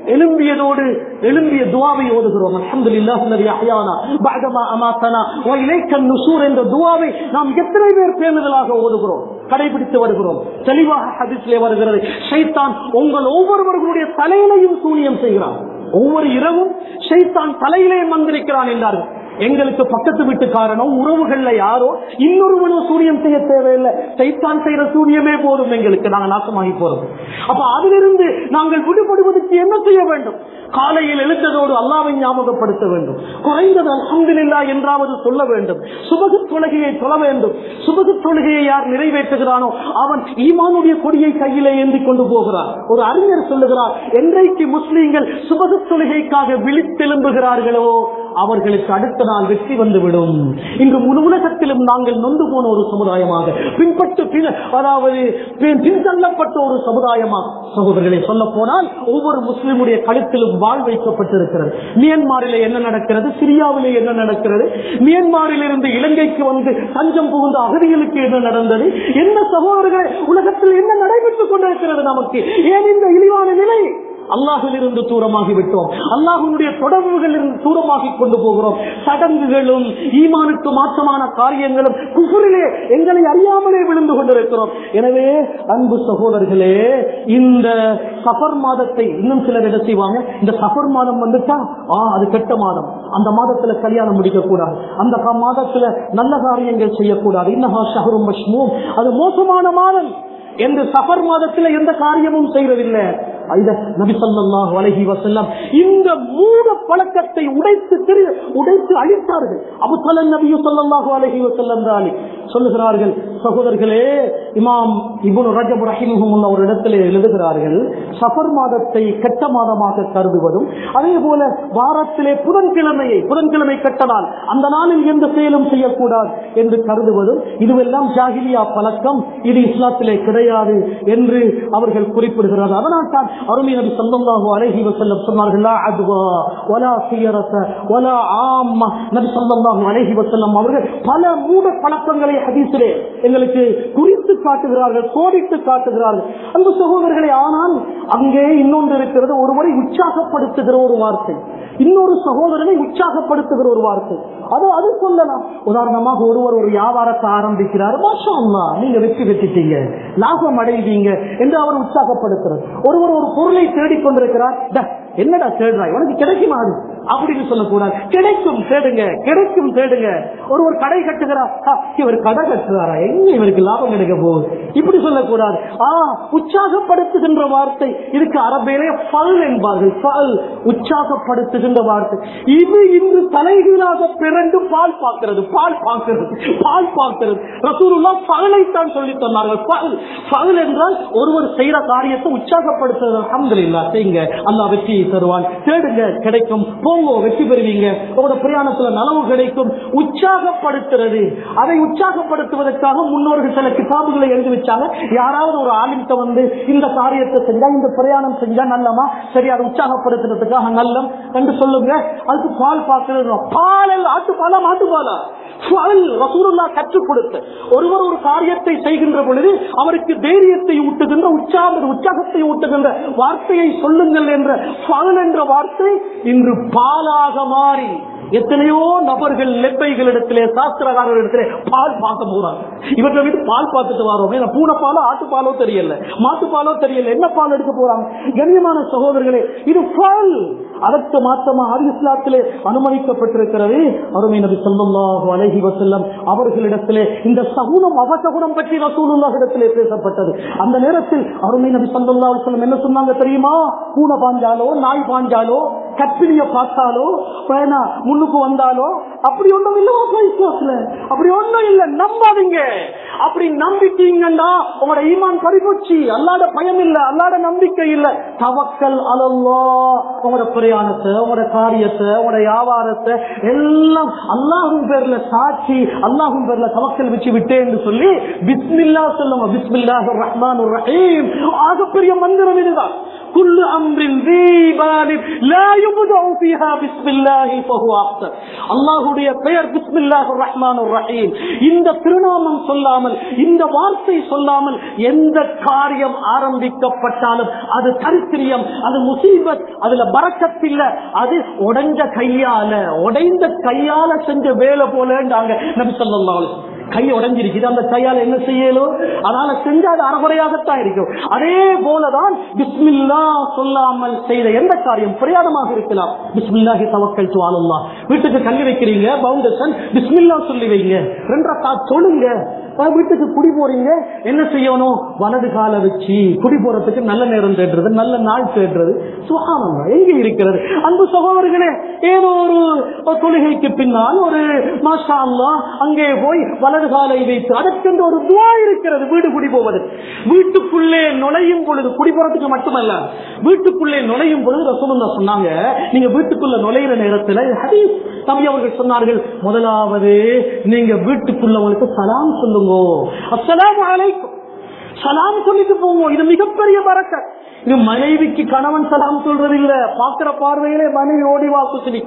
எழும்பியதோடு எழும்பிய துவாவை ஓதுகிறோம் அல்ஹம்துலில்லாஹ் அல்லதி அஹ்யானா பஅதமா அமாத்தனா வ இலைக்கன் நுஷூர் என்ற துவாவை நாம் எத்தனை பேர் பேணுதலாக ஓதுகிறோம் கடைபிடித்து வருகிறோம் தெளிவாக ஹதீஸ்லே வருகிறது ஷைத்தான் உங்கள் ஒவ்வொருவர்களுடைய தலையிலையும் சூனியம் செய்கிறான் ஒவ்வொரு இரவும் ஷைத்தான் தலையிலே மந்திரிக்கிறான் என்றார்கள் எங்களுக்கு பக்கத்து வீட்டுக்காரனோ உறவுகள்ல யாரோ இன்னொருவனும் சூரியம் செய்ய தேவையில்லை சைத்தான் செய்யற சூரியமே போதும் எங்களுக்கு நாங்கள் நாசமாகி போறோம் அப்ப அதிலிருந்து நாங்கள் விடுபடுவதற்கு என்ன செய்ய வேண்டும் காலையில் எழுந்ததோடு அல்லாவை ஞாபகப்படுத்த வேண்டும் குறைந்தது அல்ஹம்துலில்லா என்றாவது சொல்ல வேண்டும் சுபகு தொழுகையை சொல்ல வேண்டும் சுபகு தொழுகையை யார் நிறைவேற்றுகிறானோ அவன் ஈமானுடைய கொடியை கையிலே ஏந்தி கொண்டு போகிறார் ஒரு அறிஞர் சொல்லுகிறார் என்றைக்கு முஸ்லீம்கள் சுபகு தொழுகைக்காக விழித்தெலும்புகிறார்களோ அவர்களுக்கு அடுத்த நாள் வெற்றி வந்துவிடும் இன்று முழு உலகத்திலும் நாங்கள் நொந்து போன ஒரு சமுதாயமாக பின்பற்று பின் அதாவது பின்- பின்தள்ளப்பட்ட ஒரு சமுதாயமாக சகோதரர்களை சொல்ல போனால் ஒவ்வொரு முஸ்லிமுடைய கழுத்திலும் வாழ் வைக்கப்பட்டிருக்கிறது மியன்மாரிலே என்ன நடக்கிறது சிரியாவிலே என்ன நடக்கிறது மியன்மாரில் இருந்து இலங்கைக்கு வந்து தஞ்சம் புகுந்த அகதிகளுக்கு என்ன நடந்தது என்ன சகோதரர்களே உலகத்தில் என்ன நடைபெற்றுக் கொண்டிருக்கிறது நமக்கு ஏன் இந்த இழிவான நிலை அல்லாஹில் இருந்து தூரமாகி விட்டோம் அல்லாஹுடைய தொடர்புகள் இருந்து தூரமாகி கொண்டு போகிறோம் சடங்குகளும் ஈமானுக்கு மாற்றமான காரியங்களும் குஃபுரிலே எங்களை அறியாமலே விழுந்து கொண்டிருக்கிறோம் எனவே அன்பு சகோதரர்களே இந்த சஃபர் மாதத்தை இன்னும் சிலர் என்ன செய்வாங்க இந்த சஃபர் மாதம் வந்துட்டா ஆ அது கெட்ட மாதம் அந்த மாதத்துல கல்யாணம் முடிக்க கூடாது அந்த க- மாதத்துல நல்ல காரியங்கள் செய்யக்கூடாது இன்னஹா ஷஹரும் மஷ்மூம் அது மோசமான மாதம் என்று சஃபர் மாதத்துல எந்த காரியமும் செய்யறதில்லை இத நபி ஸல்லல்லாஹு அலைஹி வஸல்லம் இந்த மூட பழக்கத்தை உடைத்து திரு உடைத்து அழித்தார்கள் அபு தலன் நபி ஸல்லல்லாஹு அலைஹி வஸல்லம் தாலி சொல்லுகிறார்கள் சகோதரர்களே இமாம் இப்னு ரஜப் ரஹிமஹுல்லாஹ் ஒரு இடத்திலே எழுதுகிறார்கள் சஃபர் மாதத்தை கெட்ட மாதமாக கருதுவதும் அதே போல வாரத்திலே புதன்கிழமையை புதன்கிழமை கெட்ட நாள் அந்த நாளில் எந்த செயலும் செய்யக்கூடாது என்று கருதுவதும் இதுவெல்லாம் ஜாகிலியா பழக்கம் இது இஸ்லாத்திலே கிடையாது என்று அவர்கள் குறிப்பிடுகிறார் அதனால் தான் அருமை நபி ஸல்லல்லாஹு அலைஹி வஸல்லம் சொன்னார்கள் லா அத்வா வலா சியரத வலா ஆம்மா நபி ஸல்லல்லாஹு அலைஹி வஸல்லம் அவர்கள் பல மூட பழக்கங்களை ஹதீஸிலே எங்களுக்கு குறித்து காட்டுகிறார்கள் கோடிட்டு காட்டுகிறார்கள் அன்பு சகோதரர்களே ஆனால் அங்கே இன்னொன்று இருக்கிறது ஒருவரை உற்சாகப்படுத்துகிற ஒரு வார்த்தை இன்னொரு சகோதரனை உற்சாகப்படுத்துகிற ஒரு வார்த்தை அது அது சொல்லலாம் உதாரணமாக ஒருவர் ஒரு வியாபாரத்தை ஆரம்பிக்கிறார் மாஷா அல்லாஹ், நீங்க வெற்றி பெற்றுட்டீங்க லாபம் அடைவீங்க என்று அவர் உற்சாகப்படுத்துறார் ஒருவர் ஒரு பொருளை தேடிக் கொண்டிருக்கிறார் "டா, என்னடா தேடுறாய் உனக்கு கிடைக்குமா அது அப்படின்னு சொல்லக்கூடாது கிடைக்கும் தேடுங்க கிடைக்கும் தேடுங்க ஒருவர் கடை கட்டுகிறார் "ஆ, இவர் கடை கட்டுறாரா எங்க இவருக்கு லாபம் கிடைக்க போகுது இப்படி சொல்லக்கூடாது ஆ உற்சாகப்படுத்துகின்ற வார்த்தை இதுக்கு அரபிலே பல் என்பார்கள் பல் உற்சாகப்படுத்துகின்ற வார்த்தை இது இன்று தலைகீழாக பிறந்து பால் பார்க்கிறது பால் பார்க்கிறது பால் பார்க்கிறது ரசூலுல்லா பகலைத்தான் சொல்லி தந்தார்கள் பகல் பகல் என்றால் ஒருவர் செய்யற காரியத்தை உற்சாகப்படுத்துறது அல்ஹம்துலில்லா செய்யுங்க அல்லாஹ் வெற்றியை தருவான் தேடுங்க கிடைக்கும் போங்க வெற்றி பெறுவீங்க உங்களோட பிரயாணத்துல நனவு கிடைக்கும் உற்சாகப்படுத்துறது அதை உற்சாகப்படுத்துவதற்காக முன்னோர்கள் சில கிதாபுகளை எழுதி வச்சாங்க யாராவது ஒரு ஆலிம்கிட்ட வந்து இந்த காரியத்தை செஞ்சா இந்த பிரயாணம் செஞ்சா நல்லமா சரி அதை உற்சாகப்படுத்துறதுக்காக நல்லம் என்று சொல்லுங்க அதுக்கு பால் பார்க்கிறது பால் அல்ல, ஆட்டு பாலா மாட்டு பாலா பால் ரசூலுல்லா கற்றுக் கொடுத்த ஒருவர் ஒரு காரியத்தை செய்கின்ற பொழுது அவருக்கு தைரியத்தை ஊட்டுகின்ற உற்சாக உற்சாகத்தை ஊட்டுகின்ற வார்த்தையை சொல்லுங்கள் என்ற பால் என்ற வார்த்தை இன்று பாலாக மாறி எத்தனையோ நபர்கள் லெப்பைகளிடத்திலே சாஸ்திரகாரர்களிடத்திலே பால் பார்க்க போறாங்க இவற்றை விட்டு பால் பார்த்துட்டு வரோம் ஏன்னா பூனை பாலோ ஆட்டு பாலோ தெரியல மாட்டு பாலோ தெரியல என்ன பால் எடுக்க போறாங்க கண்ணியமான சகோதரர்களே இது பால் அதற்கு மாற்றமா அது இஸ்லாத்திலே அனுமதிக்கப்பட்டிருக்கிறது அருமை நபி ஸல்லல்லாஹு அலைஹி வஸல்லம் அவர்களிடத்திலே இந்த சகுனம் அவசகுனம் பற்றி ரசூலுல்லாஹிடத்திலே பேசப்பட்டது அந்த நேரத்தில் அருமை நபி ஸல்லல்லாஹு அலைஹி வஸல்லம் என்ன சொன்னாங்க தெரியுமா பூனை பாஞ்சாலோ நாய் பாஞ்சாலோ கற்பிணிய பார்த்தாலோ வேணா முன்னுக்கு வந்தாலோ அப்படி ஒண்ணும் இல்லவா இஸ்லாத்துல அப்படி ஒண்ணும் இல்ல நம்பாதீங்க அப்படி நம்பிட்டீங்கன்னா உங்களோட ஈமான் பறிபோச்சு அல்லாத பயம் இல்ல அல்லாத நம்பிக்கை இல்ல தவக்கல் அலல்லா உங்களோட பிரயாணத்தை உங்களோட காரியத்தை உங்களோட வியாபாரத்தை எல்லாம் அல்லாஹும் பேர்ல சாட்சி அல்லாஹும் பேர்ல தவக்கல் வச்சு விட்டேன் என்று சொல்லி பிஸ்மில்லா சொல்லுங்க பிஸ்மில்லாஹ் ரஹ்மான் ரஹீம் ஆகப்பெரிய மந்திரம் இதுதான் குல்லு அம்ரின் தீபாலின் லா யுபதஉ ஃபீஹா பிஸ்மில்லாஹி ஃபஹுவ அஃதர் அல்லாஹ்வுடைய பெயர் பிஸ்மில்லாஹிர் ரஹ்மானிர் ரஹீம் இந்த திருநாமம் சொல்லாமல் இந்த வார்த்தை சொல்லாமல் எந்த காரியம் ஆரம்பிக்கப்பட்டாலும் அது தரித்திரியம் அது முசீபத் அதுல பறக்கத்தில்ல அது உடைஞ்ச கையால உடைந்த கையால செஞ்ச வேலை போலன்றாங்க நபி ஸல்லல்லாஹு அலைஹி வஸல்லம். கை உடைஞ்சிருக்குது அந்த கையால என்ன செய்யலும் அதனால செஞ்சா அது அறகுறையாகத்தான் இருக்கும் அதே போலதான் பிஸ்மில்லா சொல்லாமல் செய்த எந்த காரியம் பிரயாதமாக இருக்கலாம் பிஸ்மில்லாஹி தவக்கல் சுவாலல்லா வீட்டுக்கு கல்வி வைக்கிறீங்க பவுண்டேஷன் பிஸ்மில்லா சொல்லி வைங்க ரெண்டரை சொல்லுங்க அஹ் வீட்டுக்கு குடி போறீங்க என்ன செய்யணும் வலது கால வச்சு குடி போறதுக்கு நல்ல நேரம் தேடுறது நல்ல நாள் தேடுறது சுகானம் எங்க இருக்கிறது அன்பு சகோதரர்களே ஏதோ ஒரு ஒரு தொழுகைக்கு பின்னால் ஒரு மாஷா அல்லாஹ் அங்கே போய் வலது காலை வைத்து அதற்கென்று ஒரு துவா இருக்கிறது வீடு குடி போவது வீட்டுக்குள்ளே நுழையும் பொழுது குடி போறதுக்கு மட்டுமல்ல வீட்டுக்குள்ளே நுழையும் பொழுது ரசூலுல்லா சொன்னாங்க நீங்க வீட்டுக்குள்ள நுழையிற நேரத்துல ஹதீஸ் நபி அவர்கள் சொன்னார்கள் முதலாவது நீங்க வீட்டுக்குள்ளவங்களுக்கு சலாம் சொல்லுங்க அஸ்ஸலாமு அலைக்கும் சலாம் சொல்லிட்டு போவோம் இது மிகப்பெரிய பறக்க இது மனைவிக்கு கணவன் சலாம் சொல்றது இல்ல பாக்குற பார்வையிலே மனைவி ஓடி வாக்கு சொல்லி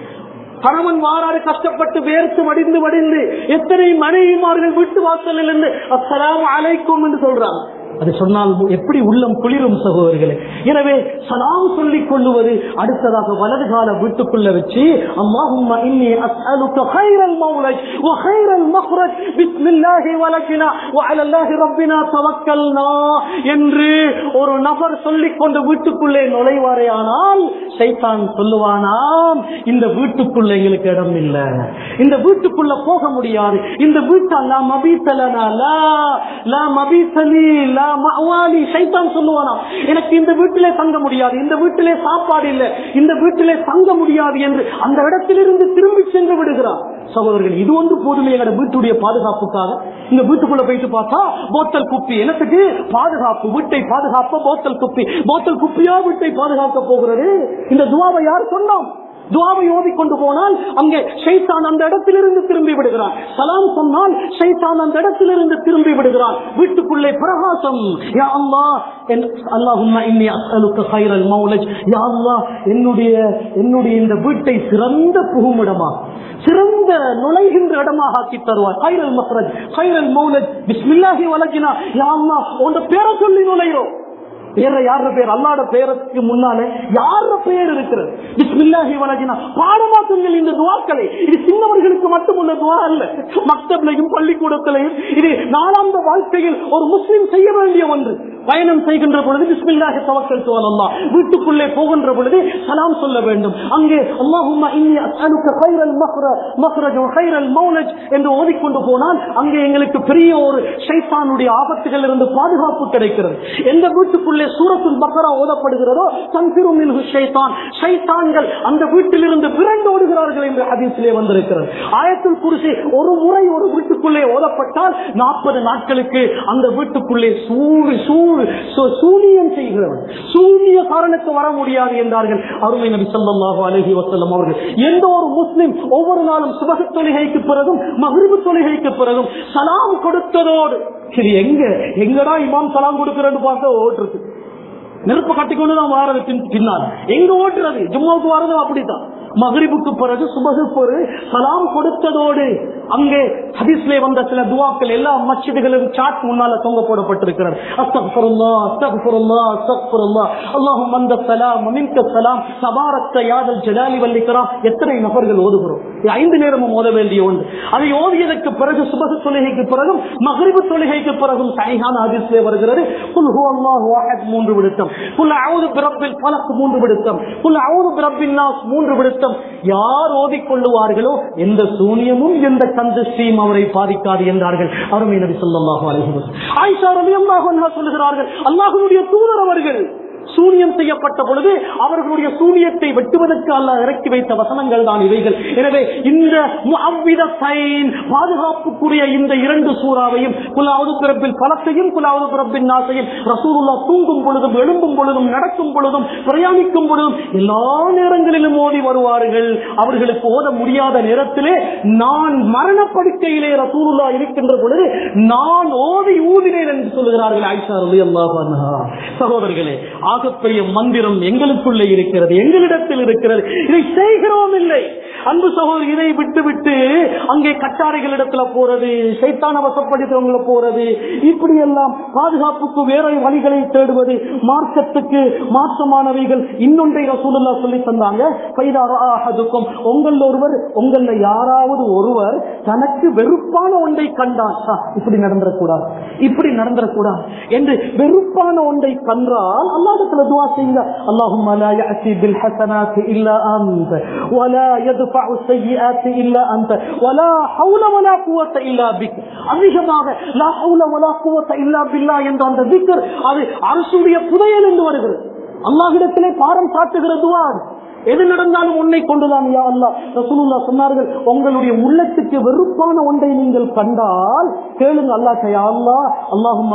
கணவன் வாராறு கஷ்டப்பட்டு வேர்த்து வடிந்து வடிந்து எத்தனை மனைவிமார்கள் வீட்டு வாசலில் இருந்து அஸ்ஸலாமு அலைக்கும் என்று சொல்றாங்க அது சொன்னால் எப்படி உள்ளம் குளிரும் சகோதரர்களே எனவே சலாம் சொல்லிக் கொள்ளுவது அடுத்ததாக வலது கால வீட்டுக்குள்ள வச்சு அல்லாஹும்ம இன்னி அஸ்அலுக கைரல் மௌலஜ் வ கைரல் மக்ரஜ் பிஸ்மில்லாஹி வலக்கினா வ அலல்லாஹி ரப்பினா தவக்கல்னா என்று ஒரு நபர் சொல்லிக் கொண்டு வீட்டுக்குள்ளே நுழைவாரேயானால் சைத்தான் சொல்லுவானாம் இந்த வீட்டுக்குள்ள எங்களுக்கு இடம் இல்ல இந்த வீட்டுக்குள்ள போக முடியாது இந்த வீட்டா லா மபீத்தலனா லா லா மபீத்தலி லா மஅவாலி சைத்தான் சொல்லுவானாம் எனக்கு இந்த வீட்டிலே தங்க முடியாது இந்த வீட்டிலே சாப்பாடு இல்லை இந்த வீட்டிலே தங்க முடியாது என்று அந்த இடத்திலிருந்து திரும்பி சென்று விடுகிறார் சகோதரர்கள் இது ஒன்று போதுமே எங்களோட வீட்டுடைய பாதுகாப்புக்காக இந்த வீட்டுக்குள்ள போயிட்டு பார்த்தா போத்தல் குப்பி என்னத்துக்கு பாதுகாப்பு வீட்டை பாதுகாப்ப போத்தல் குப்பி போத்தல் குப்பியா வீட்டை பாதுகாக்க போகிறது இந்த துவாவை யார் சொன்னோம் துவாவை ஓதி கொண்டு போனால் அங்கே ஷைத்தான் அந்த இடத்திலிருந்து திரும்பி விடுகிறான் சலாம் சொன்னால் ஷைத்தான் அந்த இடத்திலிருந்து திரும்பி விடுகிறான் வீட்டுக்குள்ளே பிரகாசம் யா அல்லாஹ் என் அல்லாஹும்ம இன்னி அஸ்அலுக கைரல் மௌலஜ் யா அல்லாஹ் என்னுடைய என்னுடைய இந்த வீட்டை சிறந்த புகுமிடமா சிறந்த நுழைகின்ற இடமாக ஆக்கி தருவார் கைரல் மஹ்ரஜ் கைரல் மௌலஜ் பிஸ்மில்லாஹி வலஜினா யா அல்லாஹ் உன் பேரை சொல்லி நுழைகிறோம் வேற யார பேர் அல்லாட பேருக்கு முன்னாலே யார பெயர் இருக்கிறது பிஸ்மில்லாஹி வலஜினா பாடமாக்குங்கள் இந்த துவாக்களை இது சின்னவர்களுக்கு மட்டுமுள்ள துவா அல்ல மக்தபிலையும் பள்ளிக்கூடத்திலையும் இது நாளாந்த வாழ்க்கையில் ஒரு முஸ்லிம் செய்ய வேண்டிய ஒன்று பயணம் செய்கின்ற பொழுது பிஸ்மில்லாஹி தவக்கல் அல்லா வீட்டுக்குள்ளே போகின்ற பொழுது சலாம் சொல்ல வேண்டும் அங்கே அல்லாஹும்ம இன்னி அஸ்அலுக கைரல் மஹ்ர மஹ்ரஜ் வ கைரல் மௌலஜ் என்று ஓதிக்கொண்டு போனால் அங்கே எங்களுக்கு பெரிய ஒரு ஷைத்தானுடைய ஆபத்துகள் இருந்து பாதுகாப்பு கிடைக்கிறது எந்த வீட்டுக்குள்ளே சூரத்துல் பக்ரா ஓதப்படுகிறதோ தன்பிரும் மின்ஹு ஷைத்தான் ஷைத்தான்கள் அந்த வீட்டிலிருந்து விரண்டு ஓடுகிறார்கள் என்று ஹதீஸிலே வந்திருக்கிறது ஆயத்துல் குருசி ஒரு முறை ஒரு வீட்டுக்குள்ளே ஓதப்பட்டால் நாற்பது நாட்களுக்கு அந்த வீட்டுக்குள்ளே சூழ் சூழ் சூ- சூனியம் செய்கிறவன் சூனிய காரணத்து வர முடியாது என்றார்கள் அருமை நபி ஸல்லல்லாஹு அலைஹி வஸல்லம் அவர்கள் எந்த ஒரு முஸ்லிம் ஒவ்வொரு நாளும் சுபஹ தொழுகைக்கு பிறகும் மகிழ்வு தொழுகைக்கு பிறகும் சலாம் கொடுத்ததோடு சரி எங்க எங்கடா இமாம் சலாம் கொடுக்கிறேன்னு பார்த்தா ஓட்டுருக்கு நெருப்பு கட்டிக்கொண்டு தான் வாரது பின்- பின்னால் எங்க ஓட்டுறது ஜும்மாவுக்கு வாரதும் அப்படித்தான் மகரிபுக்கு பிறகு சுபகு பிறகு சலாம் கொடுத்ததோடு அங்கே ஹதீஸ்லே வந்த சில துவாக்கள் எல்லா மஸ்ஜிதுகளிலும் சாட் முன்னால தொங்க போடப்பட்டிருக்கிறது அஸ்தக்ஃபிருல்லா அஸ்தக்ஃபிருல்லா அஸ்தக்ஃபிருல்லா அல்லாஹும் அந்த சலாம் மின்க சலாம் சபாரத்த யாதல் ஜலாலி வல்லிக்கராம் எத்தனை நபர்கள் ஓதுகிறோம் இது ஐந்து நேரமும் ஓத வேண்டிய ஒன்று அதை ஓதியதற்கு பிறகு சுபகு தொழுகைக்கு பிறகும் மகரிபு தொழுகைக்கு பிறகும் சைஹான ஹதீஸ்லே வருகிறது குல் ஹுவல்லாஹு அஹத் மூன்று விடுத்தம் குல் அவுது பிரப்பில் பலக் மூன்று விடுத்தம் குல் அவுது பிரப்பின் நாஸ் மூன்று விடுத்தம் யார் ஓதிக்கொள்ளுவார்களோ எந்த சூனியமும் எந்த கந்தஸ்ரீயும் அவரை பாதிக்காது என்றார்கள் அருமை நபி ஸல்லல்லாஹு அலைஹி வஸல்லம் ஆயிஷா ரலியல்லாஹு அன்ஹா சொல்லுகிறார்கள் அல்லாஹ்வுடைய தூதர் அவர்கள் சூனியம் செய்யப்பட்ட பொழுது அவர்களுடைய சூனியத்தை வெட்டுவதற்கு அல்லாஹ் இறக்கி வைத்த வசனங்கள் தான் இவைகள் எனவே இந்த முஅவ்விதத்தைன் பாதுகாப்புக்குரிய இந்த இரண்டு சூறாவையும் குலாவது பிறப்பில் பலத்தையும் குலாவது பிறப்பின் நாசையும் ரசூலுல்லா தூங்கும் பொழுதும் எழும்பும் பொழுதும் நடக்கும் பொழுதும் பிரயாணிக்கும் பொழுதும் எல்லா நேரங்களிலும் ஓதி வருவார்கள் அவர்களுக்கு ஓத முடியாத நேரத்திலே நான் மரணப்படுக்கையிலே ரசூலுல்லா இருக்கின்ற பொழுது நான் ஓதி ஊதினேன் என்று சொல்லுகிறார்கள் ஆயிஷா ரலியல்லாஹு அன்ஹா சகோதரர்களே ஆகப்பெரிய மந்திரம் எங்களுக்குள்ளே இருக்கிறது எங்களிடத்தில் இருக்கிறது இதை செய்கிறோம் இல்லை அன்பு சகோதரி இதை விட்டு விட்டு அங்கே கட்டாரைகள் இடத்துல போறது சைத்தான வசப்படுத்தவங்கள போறது இப்படி எல்லாம் பாதுகாப்புக்கு வேற வழிகளை தேடுவது மார்க்கத்துக்கு மாற்றமானவைகள் இன்னொன்றை ரசூலுல்லா சொல்லி தந்தாங்க பைதாராஹதுக்கும் உங்கள் ஒருவர் உங்கள யாராவது ஒருவர் தனக்கு வெறுப்பான ஒன்றை கண்டான் ஆ, இப்படி நடந்துடக்கூடாது இப்படி நடந்துடக்கூடாது என்று வெறுப்பான ஒன்றை கண்டால் அல்லாஹ்விடத்துல துவா செய்யுங்க அல்லாஹும்ம லா يأتي بالحسنات إلا أنت ولا يدفع السيئات إلا أنت ولا حول ولا قوة إلا بك அதிகமாக லா ஹவுல வலா குவத்த இல்லா பில்லா என்ற அந்த திக்கர் அது அரசுடைய புதையல் என்று வருகிறது அல்லாஹ்விடத்திலே பாரம் சாட்டுகிற துவா அது. எது நடந்தாலும் உன்னை கொண்டுதான் யா அல்லா ரசூலுல்லா சொன்னார்கள் உங்களுடைய உள்ளத்துக்கு வெறுப்பான ஒன்றை நீங்கள் கண்டால் கேளுங்க அல்லாஹ் யா அல்லா அல்லாஹும்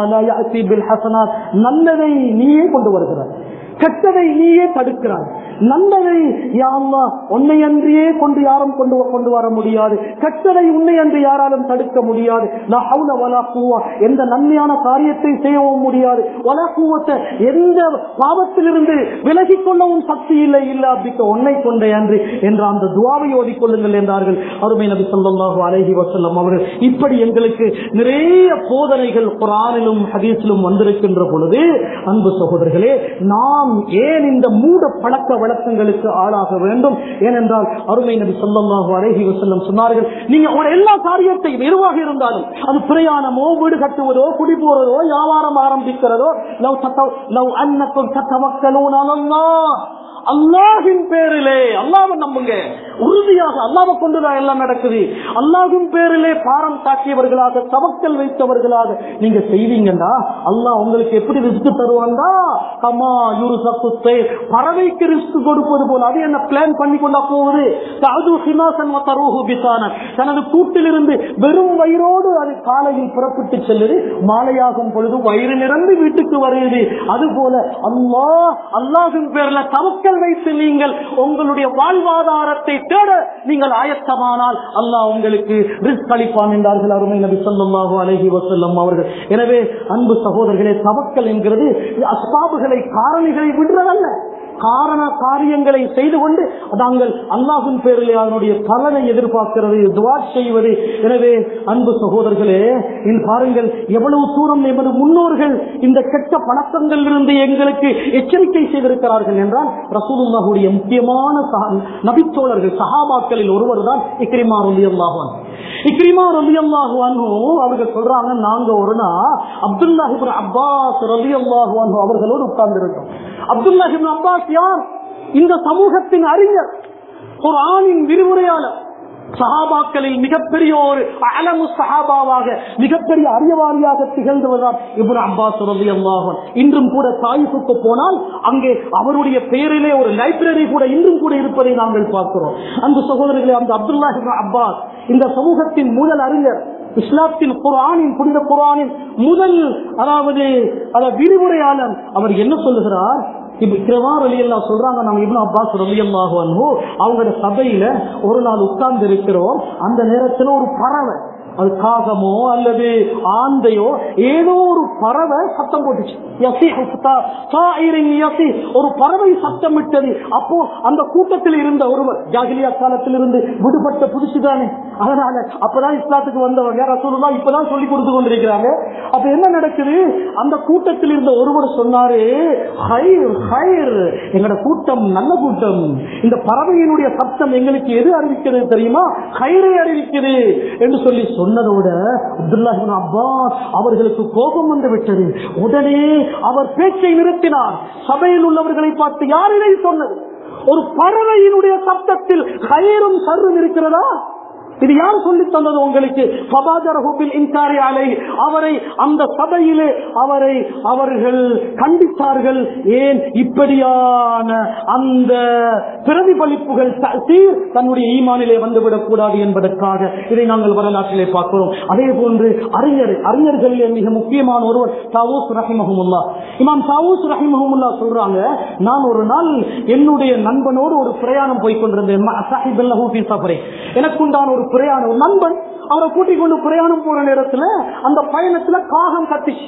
ஹசனாத் நல்லதை நீயே கொண்டு வருகிறார் கெட்டதை நீயே தடுக்கிறாய் நல்லதை யா அல்லாஹ் உன்னை அன்றியே கொண்டு யாரும் கொண்டு வ- கொண்டு வர முடியாது கெட்டதை உன்னை அன்று யாராலும் தடுக்க முடியாது லா ஹவுல வலா குவா எந்த நன்மையான காரியத்தை செய்யவும் முடியாது வலா குவத்தை எந்த பாவத்திலிருந்து விலகிக் கொள்ளவும் சக்தி இல்லை இல்ல அப்படிக்க உன்னை கொண்டே அன்று என்ற அந்த துவாவை ஓதிக்கொள்ளுங்கள் என்றார்கள் அருமை நபி ஸல்லல்லாஹு அலைஹி வஸல்லம் அவர்கள் இப்படி எங்களுக்கு நிறைய போதனைகள் குரானிலும் ஹதீஸிலும் வந்திருக்கின்ற பொழுது அன்பு சகோதரர்களே நாம் ஏன் இந்த மூட பழக்க வழக்கங்களுக்கு ஆளாக வேண்டும் ஏனென்றால் அருமை நபி ஸல்லல்லாஹு அலைஹி வஸல்லம் சொன்னார்கள் நீங்க ஒரு எல்லா காரியத்தையும் எதுவாக இருந்தாலும் அது பிரயாணமோ வீடு கட்டுவதோ குடி போறதோ வியாபாரம் ஆரம்பிக்கிறதோ லவ் தத்த- லவ் அன்னக்கும் தத்தவக்கலூன அலல்லாஹ் அல்லாஹின் பேரிலே அல்லாவை நம்புங்க உறுதியாக அல்லாவை கொண்டுதான் எல்லாம் நடக்குது அல்லாஹின் பேரிலே பாரம் தாக்கியவர்களாக தவக்கல் வைத்தவர்களாக நீங்க செய்வீங்கன்னா அல்லாஹ் உங்களுக்கு எப்படி ரிஸ்க் தருவாண்டா கமா யூரு சக்குத்தை பறவைக்கு ரிஸ்க் கொடுப்பது போல அது என்ன பிளான் பண்ணி கொண்டா போகுது அது ஹிமாசன் தருஹு பிசானன் தனது கூட்டிலிருந்து வெறும் வயிறோடு அது காலையில் புறப்பட்டு செல்லுது மாலையாகும் பொழுது வயிறு நிரம்பி வீட்டுக்கு வருகிறது அது போல அல்லாஹ் அல்லாஹின் பேர்ல தவக்கல் வைத்து நீங்கள் உங்களுடைய வாழ்வாதாரத்தை தேட நீங்கள் ஆயத்தமானால் அல்லாஹ் உங்களுக்கு ரிஸ்க் அளிப்பான் என்றார்கள் அருமை நபி ஸல்லல்லாஹு அலைஹி வஸல்லம் அவர்கள் எனவே அன்பு சகோதரர்களே தவக்கல் என்கிறது அஸ்பாபுகளை காரணிகளை விடுறதல்ல காரண காரியங்களை செய்து கொண்டு நாங்கள் அல்லாஹின் பேரிலே அதனுடைய பலனை எதிர்பார்க்கிறது துவா செய்வது எனவே அன்பு சகோதரர்களே இன்று பாருங்கள் எவ்வளவு தூரம் எமது முன்னோர்கள் இந்த கெட்ட பழக்கங்களில் இருந்து எங்களுக்கு எச்சரிக்கை செய்திருக்கிறார்கள் என்றால் ரசூலுல்லாஹுடைய முக்கியமான சஹா- நபித்தோழர்கள் சஹாபாக்களில் ஒருவர் தான் இக்ரிமா ரலியல்லாஹு இக்ரிமா ரலியல்லாஹு அன்ஹு அவர்கள் சொல்றாங்க நாங்க ஒரு நாள் அப்துல்லாஹ் இப்னு அப்பாஸ் ரலியல்லாஹு அன்ஹு அவர்களோடு உட்கார்ந்து இருக்கோம் அப்துல்லாஹ் இப்னு அப்பாஸ் யார் இந்த சமூகத்தின் அறிஞர் ஒரு ஆணின் விரிவுரையாளர் சஹாபாக்களில் மிகப்பெரிய ஒரு அலமு சஹாபாவாக மிகப்பெரிய அறியவாரியாக திகழ்ந்தவர்தான் இப்னு அப்பாஸ் ரலியல்லாஹு அன்ஹு. இன்றும் கூட தாயிஃபுக்கு போனால் அங்கே அவருடைய பெயரிலே ஒரு லைப்ரரி கூட இன்றும் கூட இருப்பதை நாங்கள் பார்க்கிறோம் அந்த சகோதரர்களே அந்த அப்துல்லா இப்னு அப்பாஸ் இந்த சமூகத்தின் முதல் அறிஞர் இஸ்லாத்தின் குரானின் புனித குரானின் முதல் அதாவது அத விரிவுரையாளர் அவர் என்ன சொல்லுகிறார் இப்ப கிரவார் அலி எல்லாம் சொல்றாங்க நாங்க இப்னு அப்பாஸ் ரலி அல்லாஹு அவங்களோட சபையில ஒரு நாள் உட்கார்ந்து இருக்கிறோம் அந்த நேரத்துல ஒரு பறவை அது காகமோ அல்லது ஆந்தையோ ஏதோ ஒரு பறவை சத்தம் போட்டுச்சு யசி ஹுஸ்தா, சாயிரின் யசி. ஒரு பறவை சத்தமிட்டது அப்போ அந்த கூட்டத்தில் இருந்த ஒருவர் ஜாகிலியா காலத்தில் இருந்து விடுபட்ட புதுசுதானே அதனால அப்பதான் இஸ்லாத்துக்கு வந்தவங்க ரசூலுல்லா இப்பதான் சொல்லி கொடுத்து கொண்டிருக்கிறாங்க அப்ப என்ன நடக்குது அந்த கூட்டத்தில் இருந்த ஒருவர் சொன்னாரு ஹைர் ஹைர் எங்களோட கூட்டம் நல்ல கூட்டம் இந்த பறவையினுடைய சத்தம் எங்களுக்கு எது அறிவிக்கிறது தெரியுமா ஹைரை அறிவிக்குது என்று சொல்லி சொன்னதோட அப்துல்லா இப்னு அப்பாஸ் அவர்களுக்கு கோபம் வந்து விட்டது உடனே அவர் பேச்சை நிறுத்தினார் சபையில் உள்ளவர்களை பார்த்து யார் இதை சொன்னது ஒரு பறவையினுடைய சத்தத்தில் கயிறும் சர்றும் இருக்கிறதா இது யார் சொல்லி தந்தது உங்களுக்கு சபாஜரஹுபில் இன்காரி அலை அவரை அந்த சபையிலே அவரை அவர்கள் கண்டித்தார்கள் ஏன் இப்படியான அந்த பிரதிபலிப்புகள் தீர் தன்னுடைய ஈமானிலே வந்துவிடக் கூடாது என்பதற்காக இதை நாங்கள் வரலாற்றிலே பார்க்கிறோம் அதே போன்று அறிஞர் அறிஞர்களிலே மிக முக்கியமான ஒருவர் தாவூஸ் ரஹிமஹமுல்லா இமாம் தாவூஸ் ரஹிமஹமுல்லா சொல்றாங்க நான் ஒரு நாள் என்னுடைய நண்பனோடு ஒரு பிரயாணம் போய் கொண்டிருந்தேன் ம- சாஹிப் அல்லஹு ஃபீ சஃபரே. எனக்கு உண்டான ஒரு பிரயாணம் ஒரு நண்பன் அவரை கூட்டிக் கொண்டு பிரயாணம் போற நேரத்துல அந்த பயணத்துல காகம் கத்திச்சு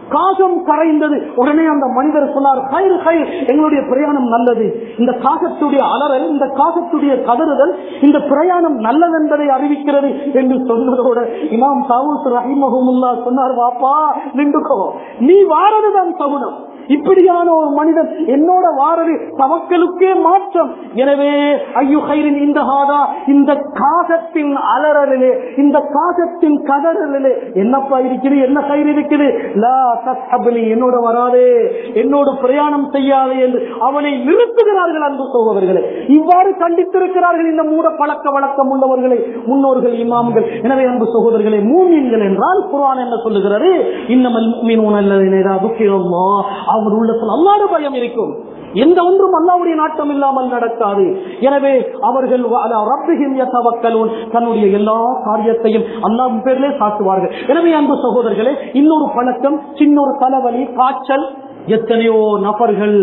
காகம் கரைந்தது உடனே அந்த மனிதர் சொன்னார் கயிறு கயிறு எங்களுடைய பிரயாணம் நல்லது இந்த காகத்துடைய அலறல் இந்த காகத்துடைய கதறுதல் இந்த பிரயாணம் நல்லது என்பதை அறிவிக்கிறது என்று சொன்னதோட இமாம் தாவூஸ் ரஹிமஹமுல்லா சொன்னார் வாப்பா நின்றுக்கோ நீ வாரதுதான் சகுனம் இப்படியான ஒரு மனிதன் என்னோட வாரது தவக்கலுக்கே மாற்றம் எனவே ஐயோ கயிறின் இந்த ஹாதா இந்த காகத்தின் அலறலிலே இந்த காகத்தின் கதறலிலே என்னப்பா இருக்குது என்ன கயிறு இருக்குது லா தஸ்ஹப்னி, என்னோட வராதே என்னோட பிரயாணம் செய்யாதே என்று அவனை நிறுத்துகிறார்கள் அன்பு சகோதரர்களே இவ்வாறு கண்டித்திருக்கிறார்கள் இந்த மூட பழக்க வழக்கம் உள்ளவர்களை முன்னோர்கள் இமாம்கள் எனவே அன்பு சகோதரர்களே மூமீன்கள் என்றால் குர்ஆன் என்ன சொல்லுகிறது இன்னமல் முஃமினூன அல்லதீன இதா துக்கிரல்லாஹ் அவர் உள்ளத்தில் அல்லாஹ்வுடைய பயம் இருக்கும் எந்த ஒன்றும் அல்லாவுடைய நாட்டம் இல்லாமல் நடக்காது எனவே அவர்கள் அலா ரப்பிஹிம் யதவக்கலூன் தன்னுடைய எல்லா காரியத்தையும் அல்லாஹ் பேரிலே சாட்டுவார்கள் எனவே அன்பு சகோதரர்களே இன்னொரு பழக்கம் சின்ன ஒரு தலைவலி காய்ச்சல் எத்தனையோ நபர்கள்